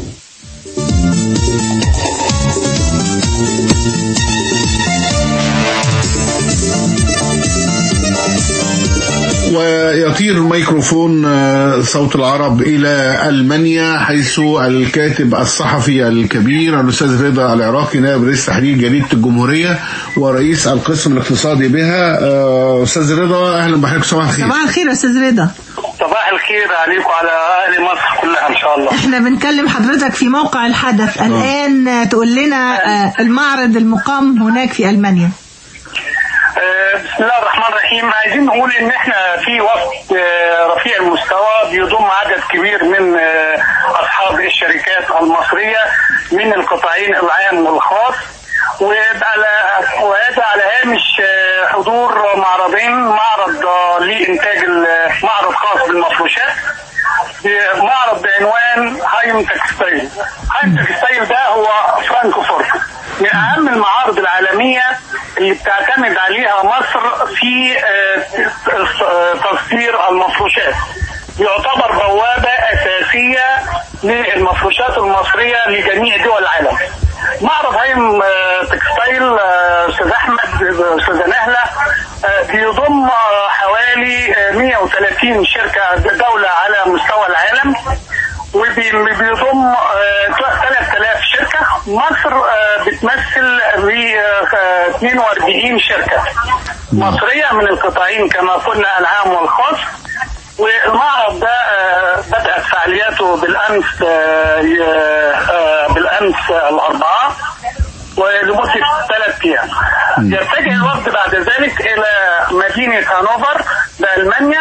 ويطير ميكروفون آه، صوت العرب إلى ألمانيا حيث الكاتب الصحفي الكبير الأستاذ رضا العراقي نائب رئيس تحرير جريدة الجمهورية ورئيس القسم الاقتصادي بها آه، أستاذ رضا أهلا بحضرتك صباح الخير صباح الخير يا استاذ رضا صباح الخير عليكم على اهل مصر كلها ان شاء الله احنا بنكلم حضرتك في موقع الحدث الان تقول لنا آه، المعرض المقام هناك في المانيا آه، بسم الله الرحمن الرحيم عايزين نقول ان احنا في وفد آه، رفيع المستوى بيضم عدد كبير من آه، اصحاب الشركات المصريه من القطاعين العام والخاص وعلى وهذا على هامش آه، حضور معرضين معرض آه، لانتاج ال- معرض خاص بالمفروشات معرض بعنوان هايم تكستايل هايم تكستايل ده هو فرانكفورت من اهم المعارض العالميه اللي بتعتمد عليها مصر في آه، آه، تصدير المفروشات يعتبر بوابه اساسيه للمفروشات المصريه لجميع دول العالم معرض هايم آه، تكستايل آه، استاذ احمد آه، استاذه نهله آه، بيضم آه، حوالي آه، 130 شركه دوله على مستوى العالم وبيضم 3000 شركه مصر آه، بتمثل ب 42 شركه مصريه من القطاعين كما قلنا العام والخاص والمعرض ده آه، بدأت فعالياته بالأمس آه، ي- آه، بالأمس الأربعاء ولمدة ثلاث أيام يتجه الوفد بعد ذلك إلى مدينة هانوفر بألمانيا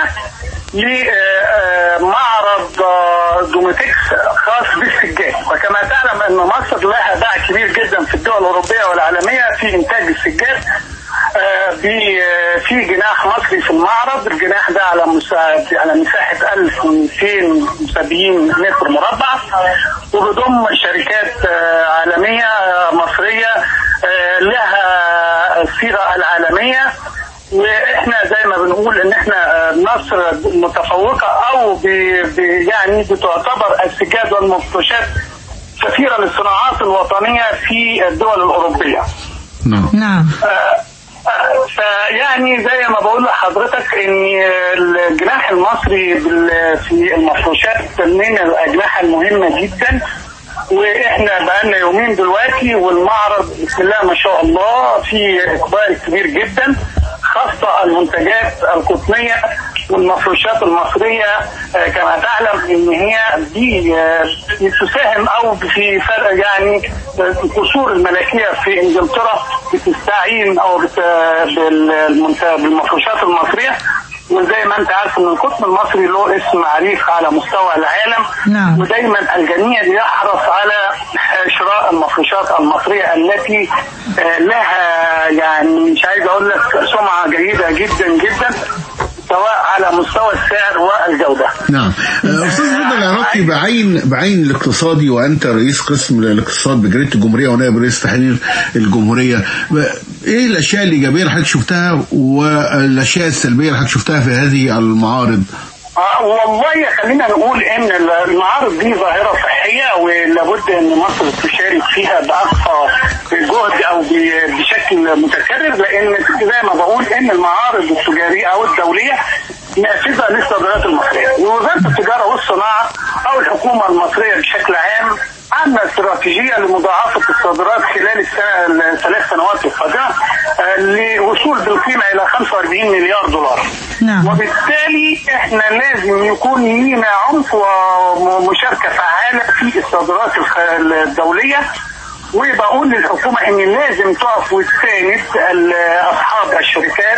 لمعرض دوميتكس خاص بالسجاد وكما تعلم أن مصر لها باع كبير جدا في الدول الأوروبية والعالمية في إنتاج السجاد آه، ب- آه، في جناح مصري في المعرض الجناح ده على مسا- على مساحة 1270 متر مربع وبضم شركات آه، عالمية آه، مصرية آه، لها الصيغة العالمية واحنا زي ما بنقول ان احنا آه، مصر متفوقة او بي بي- يعني بتعتبر السجاد والمفروشات سفيرة للصناعات الوطنية في الدول الأوروبية نعم نعم فيعني زي ما بقول لحضرتك ان الجناح المصري بال- في المفروشات من الاجنحه المهمه جدا واحنا بقالنا يومين دلوقتي والمعرض بسم الله ما شاء الله في اقبال كبير جدا خاصه المنتجات القطنيه والمفروشات المصريه آه، كما تعلم ان هي دي آه، بتساهم او في فرق يعني القصور الملكيه في انجلترا بتستعين او بت- بالمنت- بالمفروشات المصريه وزي ما انت عارف ان القطن المصري له اسم عريق على مستوى العالم نعم. ودايما الجميع بيحرص على شراء المفروشات المصريه التي آه، لها يعني مش عايز اقول لك سمعه جيده جدا جدا سواء على مستوى السعر والجوده. نعم آه، أستاذ رضا العراقي بعين بعين الاقتصادي وأنت رئيس قسم الاقتصاد بجريدة الجمهورية ونائب رئيس تحرير الجمهورية ب- إيه الأشياء الإيجابية اللي حضرتك شفتها والأشياء السلبية اللي حضرتك شفتها في هذه المعارض؟ آه، والله خلينا نقول ان المعارض دي ظاهره صحيه ولابد ان مصر تشارك فيها باقصى جهد او ب- بشكل متكرر لان زي ما بقول ان المعارض التجاريه او الدوليه نافذه للصادرات المصريه ووزاره التجاره والصناعه او الحكومه المصريه بشكل عام عامله استراتيجيه لمضاعفه الصادرات خلال السنه الثلاث سنوات القادمه آه، لوصول بالقيمه الى 45 مليار دولار. نعم. وبالتالي احنا لازم يكون لينا عمق ومشاركه فعاله في الصادرات الخ- الدوليه وبقول للحكومه ان لازم تقف وتساند ال- اصحاب الشركات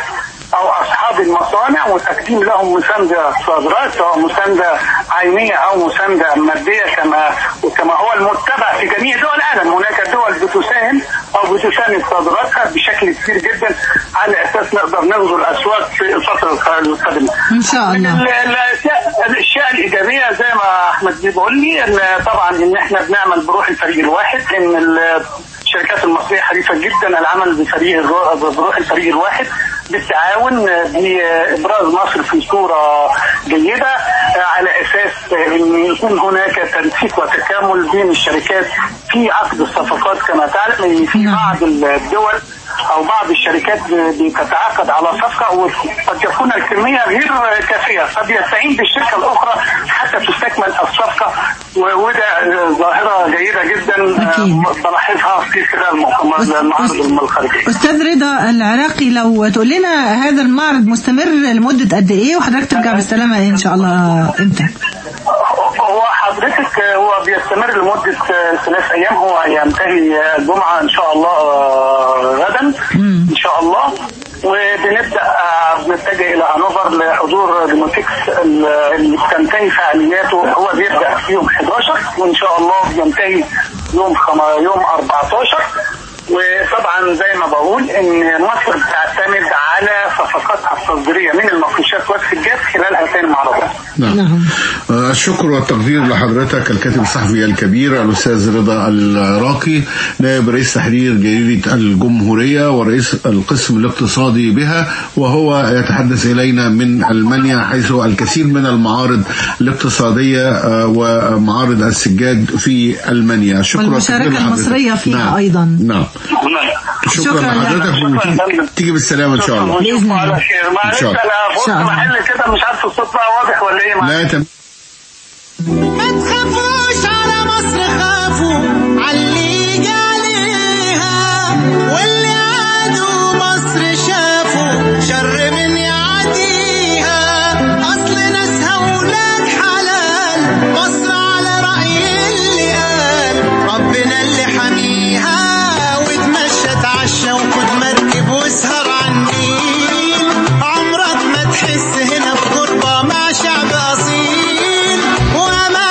او اصحاب المصانع وتقديم لهم مسانده صادرات سواء مسانده عينيه او مسانده ماديه كما وكما هو المتبع في جميع دول العالم هناك دول بتساهم او بتساند صادراتها بشكل كبير جدا على اساس نقدر نغزو الاسواق في الفتره القادمه. ان شاء من الله ال- الاشياء الاشياء الايجابيه زي ما احمد بيقول لي ان طبعا ان احنا بنعمل بروح الفريق الواحد ان ال- الشركات المصريه حريصه جدا العمل بفريق الرو- بروح الفريق الواحد بالتعاون بابراز مصر في صوره جيده على اساس ان يكون هناك تنسيق وتكامل بين الشركات في عقد الصفقات كما تعلم ان في بعض الدول او بعض الشركات بتتعاقد على صفقه وقد تكون الكميه غير كافيه قد يستعين بالشركه الاخرى حتى تستكمل الصفقه و- وده ظاهره جيده جدا أكيد. بلاحظها في خلال المعارض المعارض الخارجيه استاذ رضا العراقي لو تقول لنا هذا المعرض مستمر لمده قد ايه وحضرتك ترجع بالسلامه ان شاء الله امتى هو حضرتك هو بيستمر لمدة ثلاث أيام هو ينتهي الجمعة إن شاء الله آه، غدا إن شاء الله وبنبدا آه، بنتجه الى هانوفر لحضور ديموتكس ال- اللي بتنتهي فعالياته هو بيبدا في يوم 11 وان شاء الله بينتهي يوم خما يوم 14 وطبعا زي ما بقول ان مصر بتعتمد على صفقاتها التصديريه من المفروشات والسجاد خلال هاتين المعرضات. نعم آه، الشكر والتقدير لحضرتك الكاتب الصحفي الكبير الأستاذ رضا العراقي نائب رئيس تحرير جريدة الجمهورية ورئيس القسم الاقتصادي بها وهو يتحدث إلينا من ألمانيا حيث الكثير من المعارض الاقتصادية آه، ومعارض السجاد في ألمانيا شكرا والمشاركة كثيرا لحضرتك. المصرية فيها نعم. أيضا. نعم شكرا شكراً لحضرتك شكراً. وتيجي بالسلامة إن شاء الله ونشوفكم على خير إن معلش شاء الله. انا إن في شاء وسط الله. محل كده مش عارف الصوت بقى واضح ولا ايه لا تم ما تخافوش على مصر خافوا عاللي يجي عليها واللي عادوا مصر شافوا شر من يعديها اصل ناسها ولاد حلال مصر على رأي اللي قال ربنا اللي حميها وتمشى تعشى وخد مركب واسهر على النيل عمرك ما تحس هنا بغربة مع شعب أصيل وأمان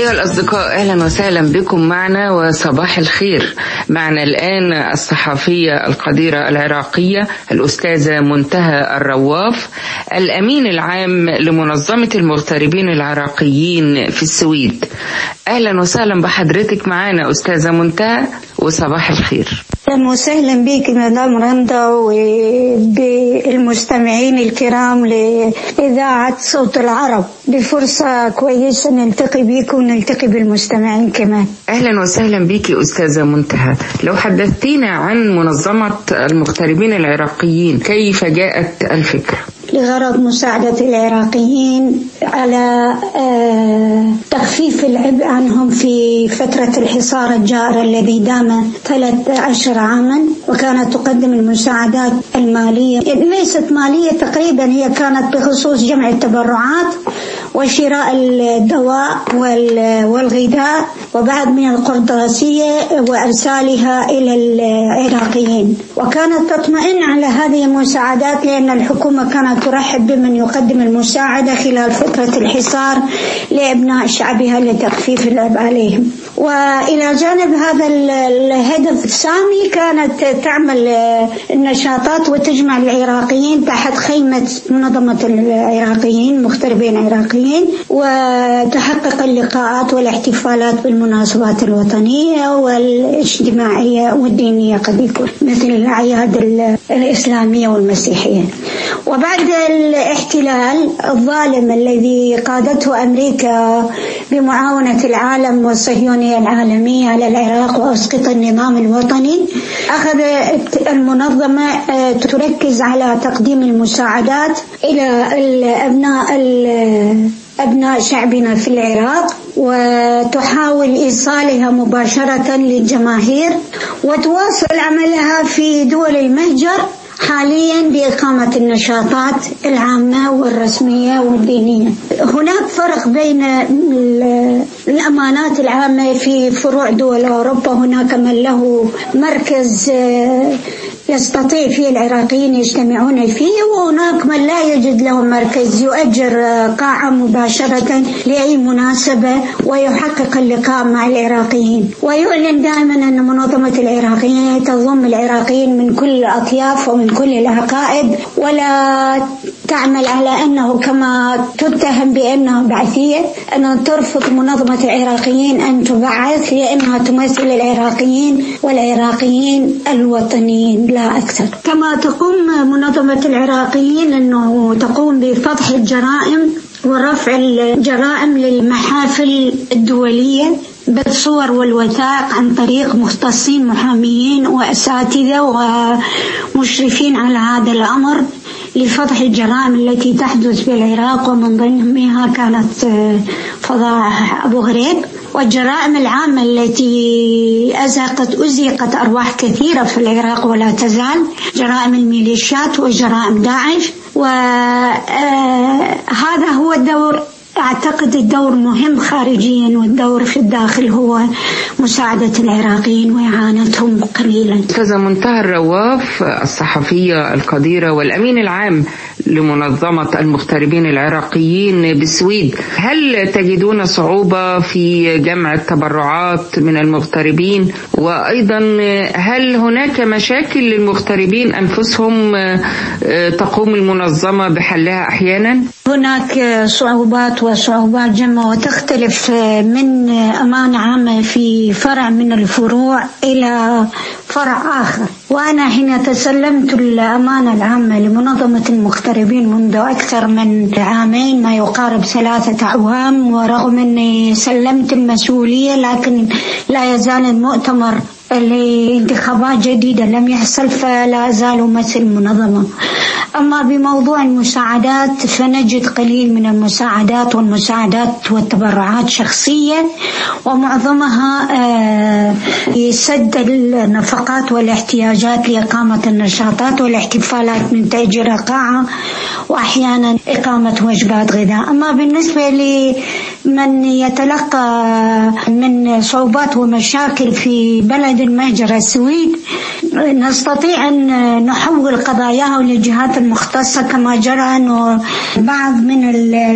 أيها الأصدقاء أهلا وسهلا بكم معنا وصباح الخير معنا الآن الصحفية القديرة العراقية الأستاذة منتهى الرواف الأمين العام لمنظمة المغتربين العراقيين في السويد أهلا وسهلا بحضرتك معنا أستاذة منتهى وصباح الخير اهلا وسهلا بك مدام رندا وبالمستمعين الكرام لاذاعه صوت العرب بفرصه كويسه نلتقي بك ونلتقي بالمستمعين كمان أهلا وسهلا بك أستاذة منتهى لو حدثتينا عن منظمة المغتربين العراقيين كيف جاءت الفكرة لغرض مساعدة العراقيين على آه، تخفيف العبء عنهم في فترة الحصار الجائر الذي دام 13 عاما وكانت تقدم المساعدات المالية ليست مالية تقريبا هي كانت بخصوص جمع التبرعات وشراء الدواء وال- والغذاء وبعض من القرطاسية وإرسالها إلى العراقيين وكانت تطمئن على هذه المساعدات لأن الحكومة كانت ترحب بمن يقدم المساعدة خلال فترة الحصار لأبناء شعبها لتخفيف العبء عليهم وإلى جانب هذا ال- الهدف السامي كانت تعمل آه، النشاطات وتجمع العراقيين تحت خيمة منظمة العراقيين مغتربين عراقيين وتحقق اللقاءات والاحتفالات بالمناسبات الوطنية والاجتماعية والدينية قد يكون مثل الأعياد ال- الإسلامية والمسيحية وبعد الاحتلال الظالم الذي قادته أمريكا بمعاونة العالم والصهيونية العالمية على العراق وأسقط النظام الوطني أخذت المنظمة آه، تركز على تقديم المساعدات إلى الأبناء ال- أبناء شعبنا في العراق وتحاول إيصالها مباشرة للجماهير وتواصل عملها في دول المهجر حاليا بإقامة النشاطات العامة والرسمية والدينية هناك فرق بين ال- الأمانات العامة في فروع دول أوروبا هناك من له مركز آه، يستطيع فيه العراقيين يجتمعون فيه وهناك من لا يجد له مركز يؤجر آه، قاعة مباشرة لأي مناسبة ويحقق اللقاء مع العراقيين ويعلن دائما أن منظمة العراقيين تضم العراقيين من كل الأطياف ومن كل العقائد ولا تعمل على أنه كما تتهم بأنها بعثية أن ترفض منظمة العراقيين أن تبعث لأنها تمثل العراقيين والعراقيين الوطنيين لا أكثر كما تقوم منظمة العراقيين أنه تقوم بفضح الجرائم ورفع الجرائم للمحافل الدولية بالصور والوثائق عن طريق مختصين محاميين وأساتذة ومشرفين على هذا الأمر لفضح الجرائم التي تحدث في العراق ومن ضمنها كانت آه، فضائح أبو غريب والجرائم العامة التي أزهقت أزهقت أرواح كثيرة في العراق ولا تزال جرائم الميليشيات وجرائم داعش وهذا هو الدور أعتقد الدور مهم خارجيا والدور في الداخل هو مساعدة العراقيين وإعانتهم قليلا أستاذة منتهى الرواف الصحفية القديرة والأمين العام لمنظمة المغتربين العراقيين بالسويد هل تجدون صعوبة في جمع التبرعات من المغتربين وأيضا هل هناك مشاكل للمغتربين أنفسهم آه، تقوم المنظمة بحلها أحيانا؟ هناك صعوبات وصعوبات جمة وتختلف من أمانة عامة في فرع من الفروع إلى فرع آخر وأنا حين تسلمت الأمانة العامة لمنظمة المغتربين منذ أكثر من عامين ما يقارب ثلاثة أعوام ورغم أني سلمت المسؤولية لكن لا يزال المؤتمر لانتخابات جديدة لم يحصل فلا أزال أمثل المنظمة أما بموضوع المساعدات فنجد قليل من المساعدات والمساعدات والتبرعات شخصية ومعظمها آه، لسد النفقات والاحتياجات لإقامة النشاطات والاحتفالات من تأجير قاعة وأحيانا إقامة وجبات غذاء أما بالنسبة لمن يتلقى من صعوبات ومشاكل في بلد المهجر السويد نستطيع أن نحول قضاياهم للجهات المختصة كما جرى أنه بعض من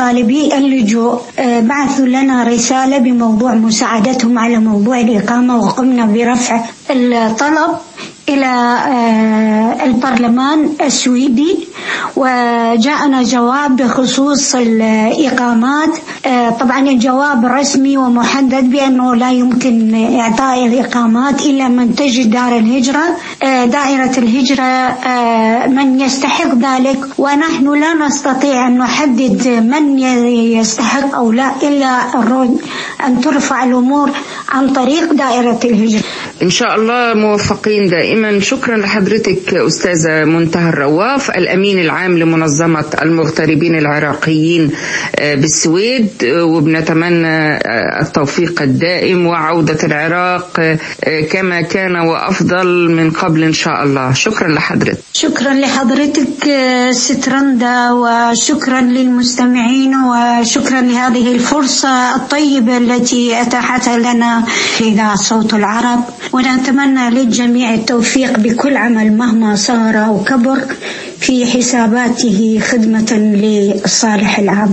طالبي اللجوء آه، بعثوا لنا رسالة بموضوع مساعدتهم على موضوع الإقامة وقمنا برفع الطلب إلى آه، البرلمان السويدي وجاءنا جواب بخصوص الإقامات آه، طبعا الجواب رسمي ومحدد بأنه لا يمكن إعطاء الإقامات إلا من تجد دار الهجرة آه، دائرة الهجرة آه، من يستحق ذلك ونحن لا نستطيع أن نحدد من ي- يستحق أو لا إلا الرد أن ترفع الأمور عن طريق دائرة الهجرة إن شاء الله موفقين دائما شكرا لحضرتك أستاذة منتهى الرواف الأمين العام لمنظمة المغتربين العراقيين آه، بالسويد آه، وبنتمنى آه، التوفيق الدائم وعودة العراق آه، آه، كما كان وأفضل من قبل إن شاء الله شكرا لحضرتك شكرا لحضرتك آه، سترندا وشكرا للمستمعين وشكرا لهذه الفرصة الطيبة التي أتاحتها لنا إذاعة صوت العرب ونتمنى للجميع التوفيق بكل عمل مهما صار أو كبر في حساباته خدمة للصالح العام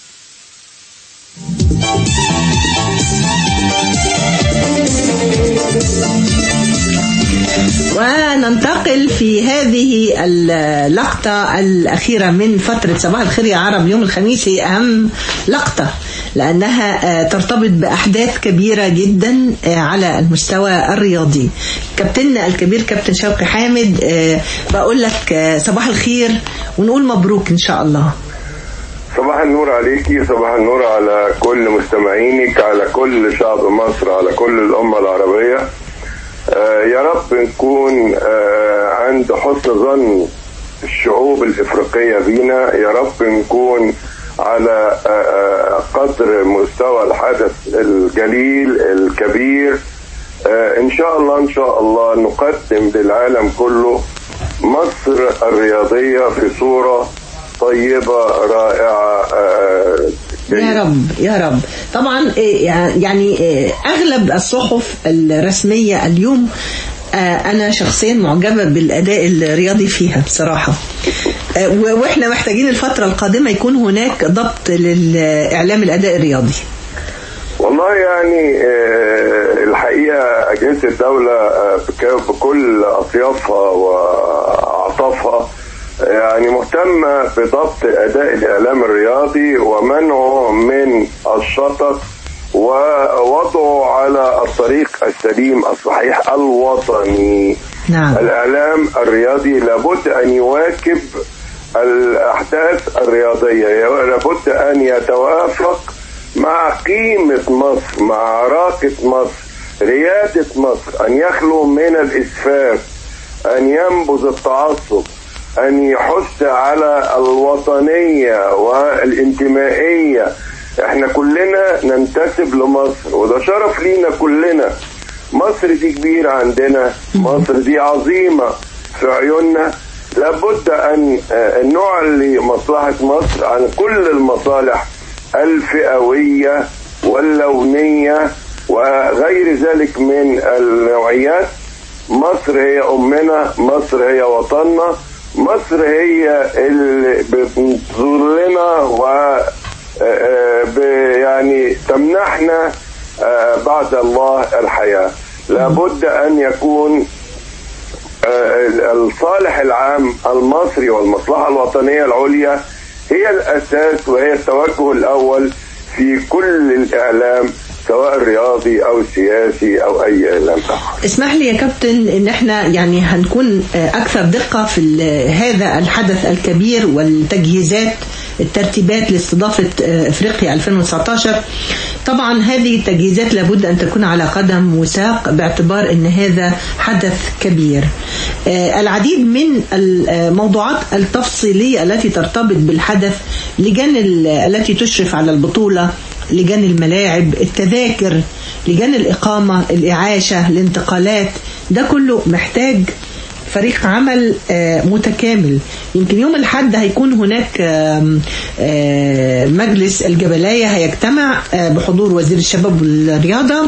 وننتقل في هذه اللقطة الأخيرة من فترة صباح الخير يا عرب يوم الخميس هي أهم لقطة لأنها آه، ترتبط بأحداث كبيرة جدا آه، على المستوى الرياضي كابتننا الكبير كابتن شوقي حامد آه، بقول لك آه، صباح الخير ونقول مبروك إن شاء الله صباح النور عليكي صباح النور على كل مستمعينك على كل شعب مصر على كل الأمة العربية آه يا رب نكون آه عند حسن ظن الشعوب الإفريقية بينا يا رب نكون على آه آه قدر مستوى الحدث الجليل الكبير آه إن شاء الله إن شاء الله نقدم للعالم كله مصر الرياضية في صورة طيبة رائعة آه، يا رب يا رب طبعا إيه، يعني إيه، اغلب الصحف الرسميه اليوم آه، انا شخصيا معجبه بالاداء الرياضي فيها بصراحه آه، و- واحنا محتاجين الفتره القادمه يكون هناك ضبط للاعلام الاداء الرياضي والله يعني آه، الحقيقة أجهزة الدولة آه، بك- بكل أطيافها وأعطافها يعني مهتمة بضبط أداء الإعلام الرياضي ومنعه من الشطط ووضعه على الطريق السليم الصحيح الوطني نعم. الإعلام الرياضي لابد أن يواكب الأحداث الرياضية لابد أن يتوافق مع قيمة مصر مع عراقة مصر ريادة مصر أن يخلو من الإسفاف أن ينبذ التعصب أن يحث على الوطنية والانتمائية احنا كلنا ننتسب لمصر وده شرف لينا كلنا مصر دي كبيرة عندنا مصر دي عظيمة في عيوننا لابد أن آه، نعلي مصلحة مصر عن كل المصالح الفئوية واللونية وغير ذلك من النوعيات مصر هي أمنا مصر هي وطننا مصر هي اللي بتظلنا و آه، آه، ب- يعني تمنحنا آه، بعد الله الحياة لابد أن يكون آه، الصالح العام المصري والمصلحة الوطنية العليا هي الأساس وهي التوجه الأول في كل الإعلام سواء الرياضي أو السياسي أو أي إعلام آخر اسمح لي يا كابتن ان احنا يعني هنكون آه، اكثر دقة في ال- هذا الحدث الكبير والتجهيزات الترتيبات لاستضافة آه، افريقيا 2019 طبعا هذه التجهيزات لابد ان تكون على قدم وساق باعتبار ان هذا حدث كبير آه، العديد من الموضوعات التفصيلية التي ترتبط بالحدث لجان ال- التي تشرف على البطولة لجان الملاعب التذاكر لجان الإقامة الإعاشة الانتقالات ده كله محتاج فريق عمل آه، متكامل يمكن يوم الحد هيكون هناك آم، آه، مجلس الجبلاية هيجتمع آه، بحضور وزير الشباب والرياضة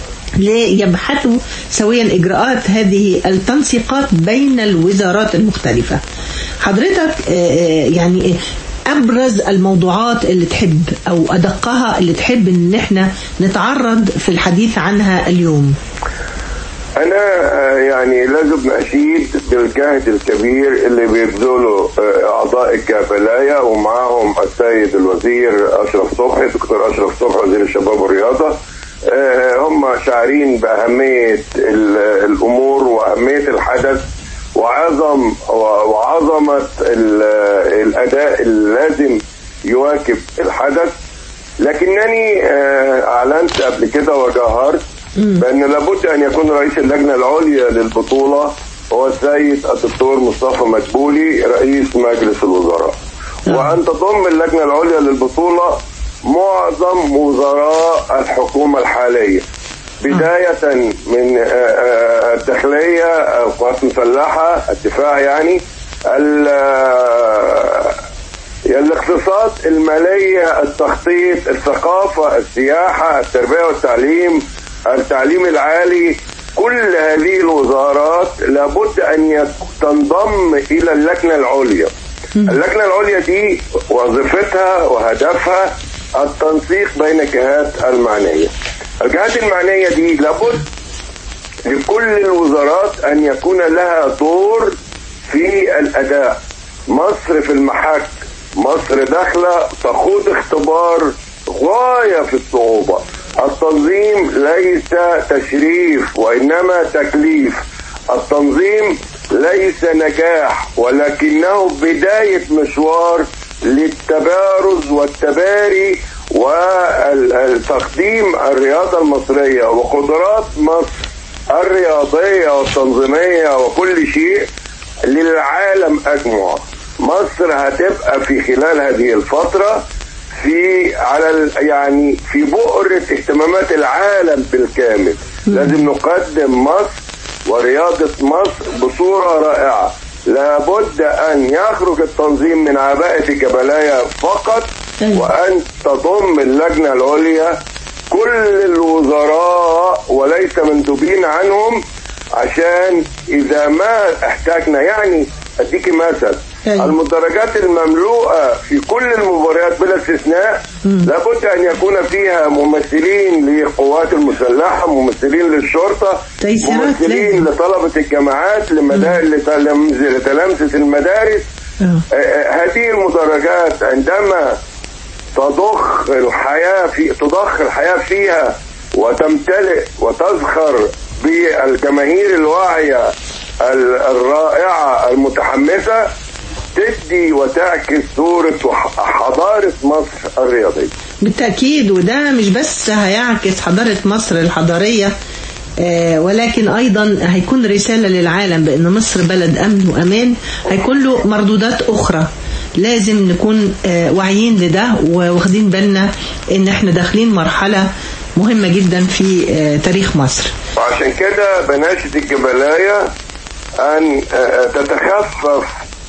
ليبحثوا سويا إجراءات هذه التنسيقات بين الوزارات المختلفة حضرتك آه، آه، يعني ابرز الموضوعات اللي تحب او ادقها اللي تحب ان احنا نتعرض في الحديث عنها اليوم انا آه، يعني لازم اشيد بالجهد الكبير اللي بيبذله آه، اعضاء الجبلايه ومعاهم السيد الوزير اشرف صبحي دكتور اشرف صبحي وزير الشباب والرياضه آه، هم شاعرين باهميه ال- الامور واهميه الحدث وعظم وعظمه ال- الاداء اللي لازم يواكب الحدث لكنني آه، اعلنت قبل كده وجاهرت بان لابد ان يكون رئيس اللجنه العليا للبطوله هو السيد الدكتور مصطفى مدبولي رئيس مجلس الوزراء وان تضم اللجنه العليا للبطوله معظم وزراء الحكومه الحاليه بدايه من آه، آه، الداخليه القوات المسلحه الدفاع يعني ال- آه، الاقتصاد المالية التخطيط الثقافة السياحة التربية والتعليم التعليم العالي كل هذه الوزارات لابد أن يك- تنضم إلى اللجنة العليا اللجنة العليا دي وظيفتها وهدفها التنسيق بين الجهات المعنية الجهات المعنية دي لابد لكل الوزارات أن يكون لها دور في الأداء مصر في المحك مصر داخلة تخوض اختبار غاية في الصعوبة التنظيم ليس تشريف وإنما تكليف التنظيم ليس نجاح ولكنه بداية مشوار للتبارز والتباري وتقديم الرياضة المصرية وقدرات مصر الرياضية والتنظيمية وكل شيء للعالم أجمع مصر هتبقى في خلال هذه الفترة في على ال- يعني في بؤرة اهتمامات العالم بالكامل لازم نقدم مصر ورياضة مصر بصورة رائعة لابد أن يخرج التنظيم من عباءة الجبلاية فقط وأن تضم اللجنة العليا كل الوزراء وليس مندوبين عنهم عشان إذا ما احتاجنا يعني أديكي مثل المدرجات المملوءة في كل المباريات بلا استثناء لابد أن يكون فيها ممثلين للقوات المسلحة ممثلين للشرطة ممثلين لطلبة الجامعات لمدا- لتلامذ- لتلامذة المدارس آه، آه، هذه المدرجات عندما تضخ الحياة في تضخ الحياة فيها وتمتلئ وتزخر بالجماهير الواعية ال- الرائعة المتحمسة تدي وتعكس صورة وح- حضارة مصر الرياضية بالتأكيد وده مش بس هيعكس حضارة مصر الحضارية آه، ولكن أيضا هيكون رسالة للعالم بأن مصر بلد أمن وأمان هيكون له مردودات أخرى لازم نكون آه، واعيين لده وواخدين بالنا ان احنا داخلين مرحلة مهمة جدا في آه، تاريخ مصر وعشان كده بناشد الجبلاية أن آه، تتخفف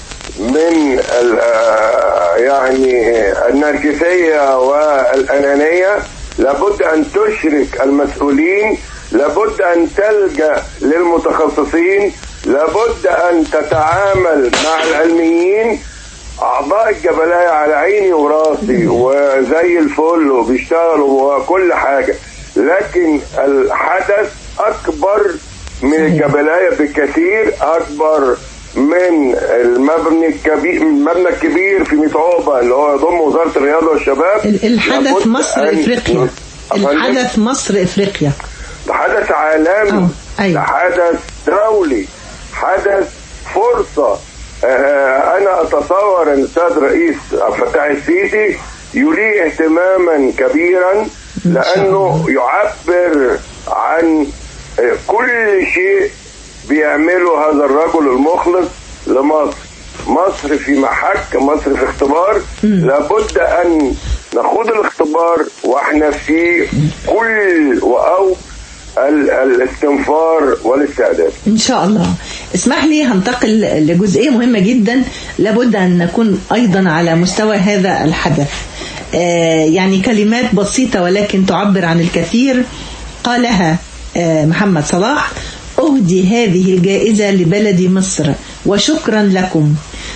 من ال- آه، يعني النرجسية والأنانية لابد أن تشرك المسؤولين لابد أن تلجأ للمتخصصين لابد أن تتعامل مع العلميين أعضاء الجبلاية على عيني وراسي وزي الفل وبيشتغلوا وكل حاجة لكن الحدث أكبر من الجبلاية بكثير أكبر من المبنى الكبير المبنى الكبير في ميتعوبة اللي هو يضم وزارة الرياضة والشباب ال- الحدث لابد مصر أن- افريقيا الحدث مصر افريقيا ده حدث عالمي ده حدث دولي حدث فرصة آه، أنا أتصور أن السيد رئيس عبد الفتاح السيسي يليه اهتماما كبيرا لأنه يعبر عن آه، كل شيء بيعمله هذا الرجل المخلص لمصر مصر في محك مصر في اختبار لابد أن نخوض الاختبار واحنا في كل وأو ال- الاستنفار والاستعداد إن شاء الله اسمح لي هنتقل لجزئية مهمة جدا لابد أن نكون أيضا على مستوى هذا الحدث آه، يعني كلمات بسيطة ولكن تعبر عن الكثير قالها آه، محمد صلاح أهدي هذه الجائزة لبلد مصر وشكرا لكم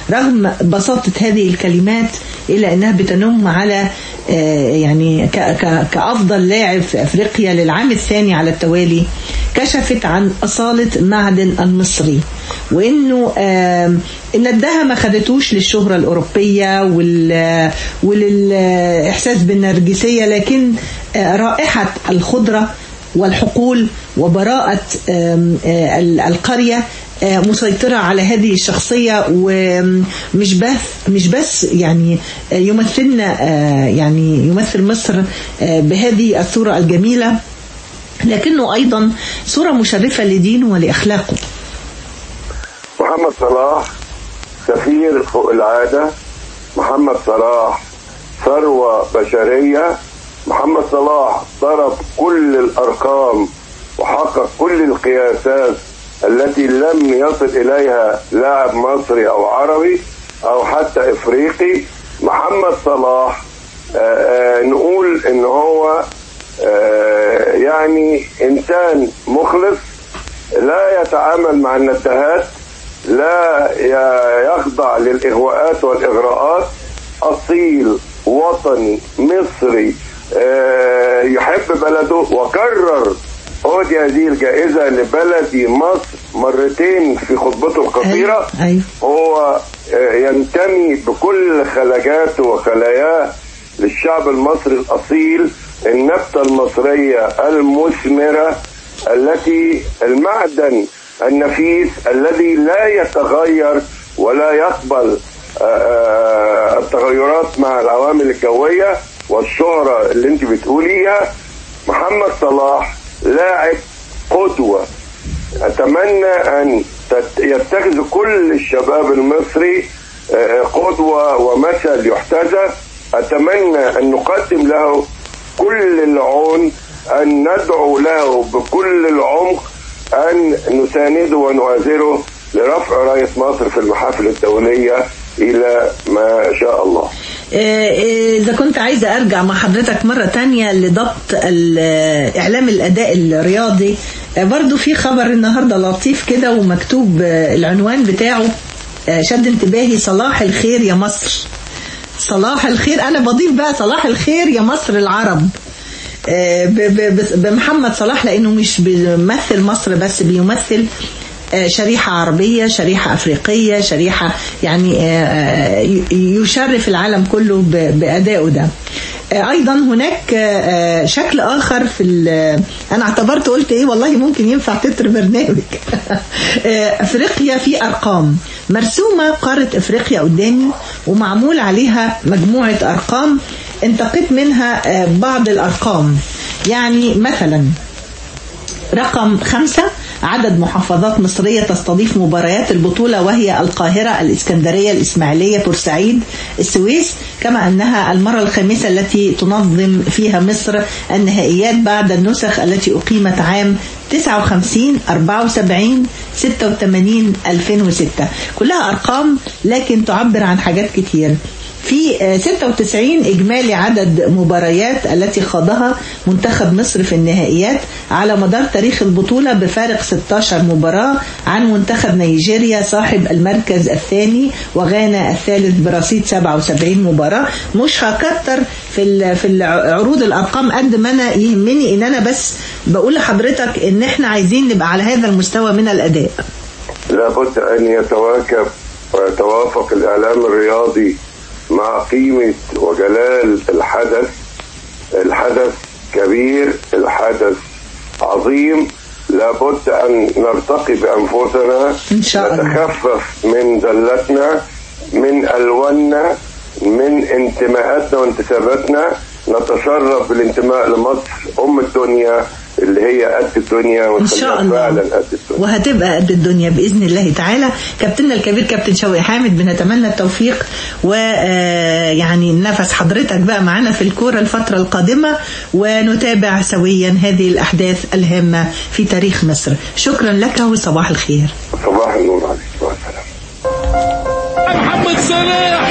رغم بساطة هذه الكلمات إلا أنها بتنم على آه، يعني ك- ك- كأفضل لاعب في أفريقيا للعام الثاني على التوالي كشفت عن أصالة معدن المصري وإنه آم، إن الدها ما خدتوش للشهرة الأوروبية وال وللإحساس بالنرجسية لكن آه، رائحة الخضرة والحقول وبراءة آم، آه، ال- القرية آه، مسيطرة على هذه الشخصية ومش بس مش بس يعني آه، يمثلنا آه، يعني يمثل مصر آه، بهذه الصورة الجميلة لكنه أيضا صورة مشرفة لدينه ولأخلاقه محمد صلاح سفير فوق العادة محمد صلاح ثروة بشرية محمد صلاح ضرب كل الأرقام وحقق كل القياسات التي لم يصل إليها لاعب مصري أو عربي أو حتى إفريقي محمد صلاح آه، آه، نقول إن هو آه، يعني إنسان مخلص لا يتعامل مع النزاهات لا ي- يخضع للإغواءات والإغراءات أصيل وطني مصري آه، يحب بلده وكرر أودي هذه الجائزة لبلدي مصر مرتين في خطبته القصيرة أيوة. هو آه، ينتمي بكل خلاجاته وخلاياه للشعب المصري الأصيل النبتة المصرية المثمرة التي المعدن النفيس الذي لا يتغير ولا يقبل آه، آه، التغيرات مع العوامل الجوية والشهرة اللي انت بتقوليها محمد صلاح لاعب قدوة أتمنى أن تت- يتخذ كل الشباب المصري آه، قدوة ومثل يحتذى أتمنى أن نقدم له كل العون أن ندعو له بكل العمق أن نسانده ونؤازره لرفع راية مصر في المحافل الدولية إلى ما شاء الله آه، آه، إذا كنت عايزة أرجع مع حضرتك مرة تانية لضبط ال- إعلام الأداء الرياضي آه، برضو في خبر النهاردة لطيف كده ومكتوب آه، العنوان بتاعه آه، شد انتباهي صلاح الخير يا مصر صلاح الخير أنا بضيف بقى صلاح الخير يا مصر العرب آه، ب- ب- بس- بمحمد صلاح لأنه مش بيمثل مصر بس بيمثل آه، شريحة عربية شريحة أفريقية شريحة يعني آه، آه، ي- يشرف العالم كله ب- بأدائه ده آه، أيضا هناك آه، آه، شكل آخر في ال- أنا اعتبرت قلت إيه والله ممكن ينفع تتر برنامج آه، أفريقيا في أرقام مرسومة قارة أفريقيا قدامي ومعمول عليها مجموعة أرقام انتقيت منها آه، بعض الأرقام يعني مثلا رقم خمسة عدد محافظات مصرية تستضيف مباريات البطولة وهي القاهرة الإسكندرية الإسماعيلية بورسعيد السويس كما أنها المرة الخامسة التي تنظم فيها مصر النهائيات بعد النسخ التي أقيمت عام 59 74 86 2006 كلها أرقام لكن تعبر عن حاجات كتير في آه، 96 إجمالي عدد مباريات التي خاضها منتخب مصر في النهائيات على مدار تاريخ البطولة بفارق 16 مباراة عن منتخب نيجيريا صاحب المركز الثاني وغانا الثالث برصيد 77 مباراة مش هكتر في ال- في الع- عروض الأرقام قد ما أنا يهمني إن أنا بس بقول لحضرتك إن إحنا عايزين نبقى على هذا المستوى من الأداء لابد أن يتواكب ويتوافق الإعلام الرياضي مع قيمة وجلال الحدث الحدث كبير الحدث عظيم لابد أن نرتقي بأنفسنا إن شاء الله. نتخفف من ذلتنا من ألواننا من انتماءاتنا وانتساباتنا نتشرف بالانتماء لمصر أم الدنيا اللي هي قد الدنيا إن شاء ونخليها الله. فعلا قد الدنيا وهتبقى قد الدنيا بإذن الله تعالى كابتننا الكبير كابتن شوقي حامد بنتمنى التوفيق ويعني نفس حضرتك بقى معانا في الكورة الفترة القادمة ونتابع سويا هذه الأحداث الهامة في تاريخ مصر شكرا لك وصباح الخير صباح النور عليكم والسلام محمد صلاح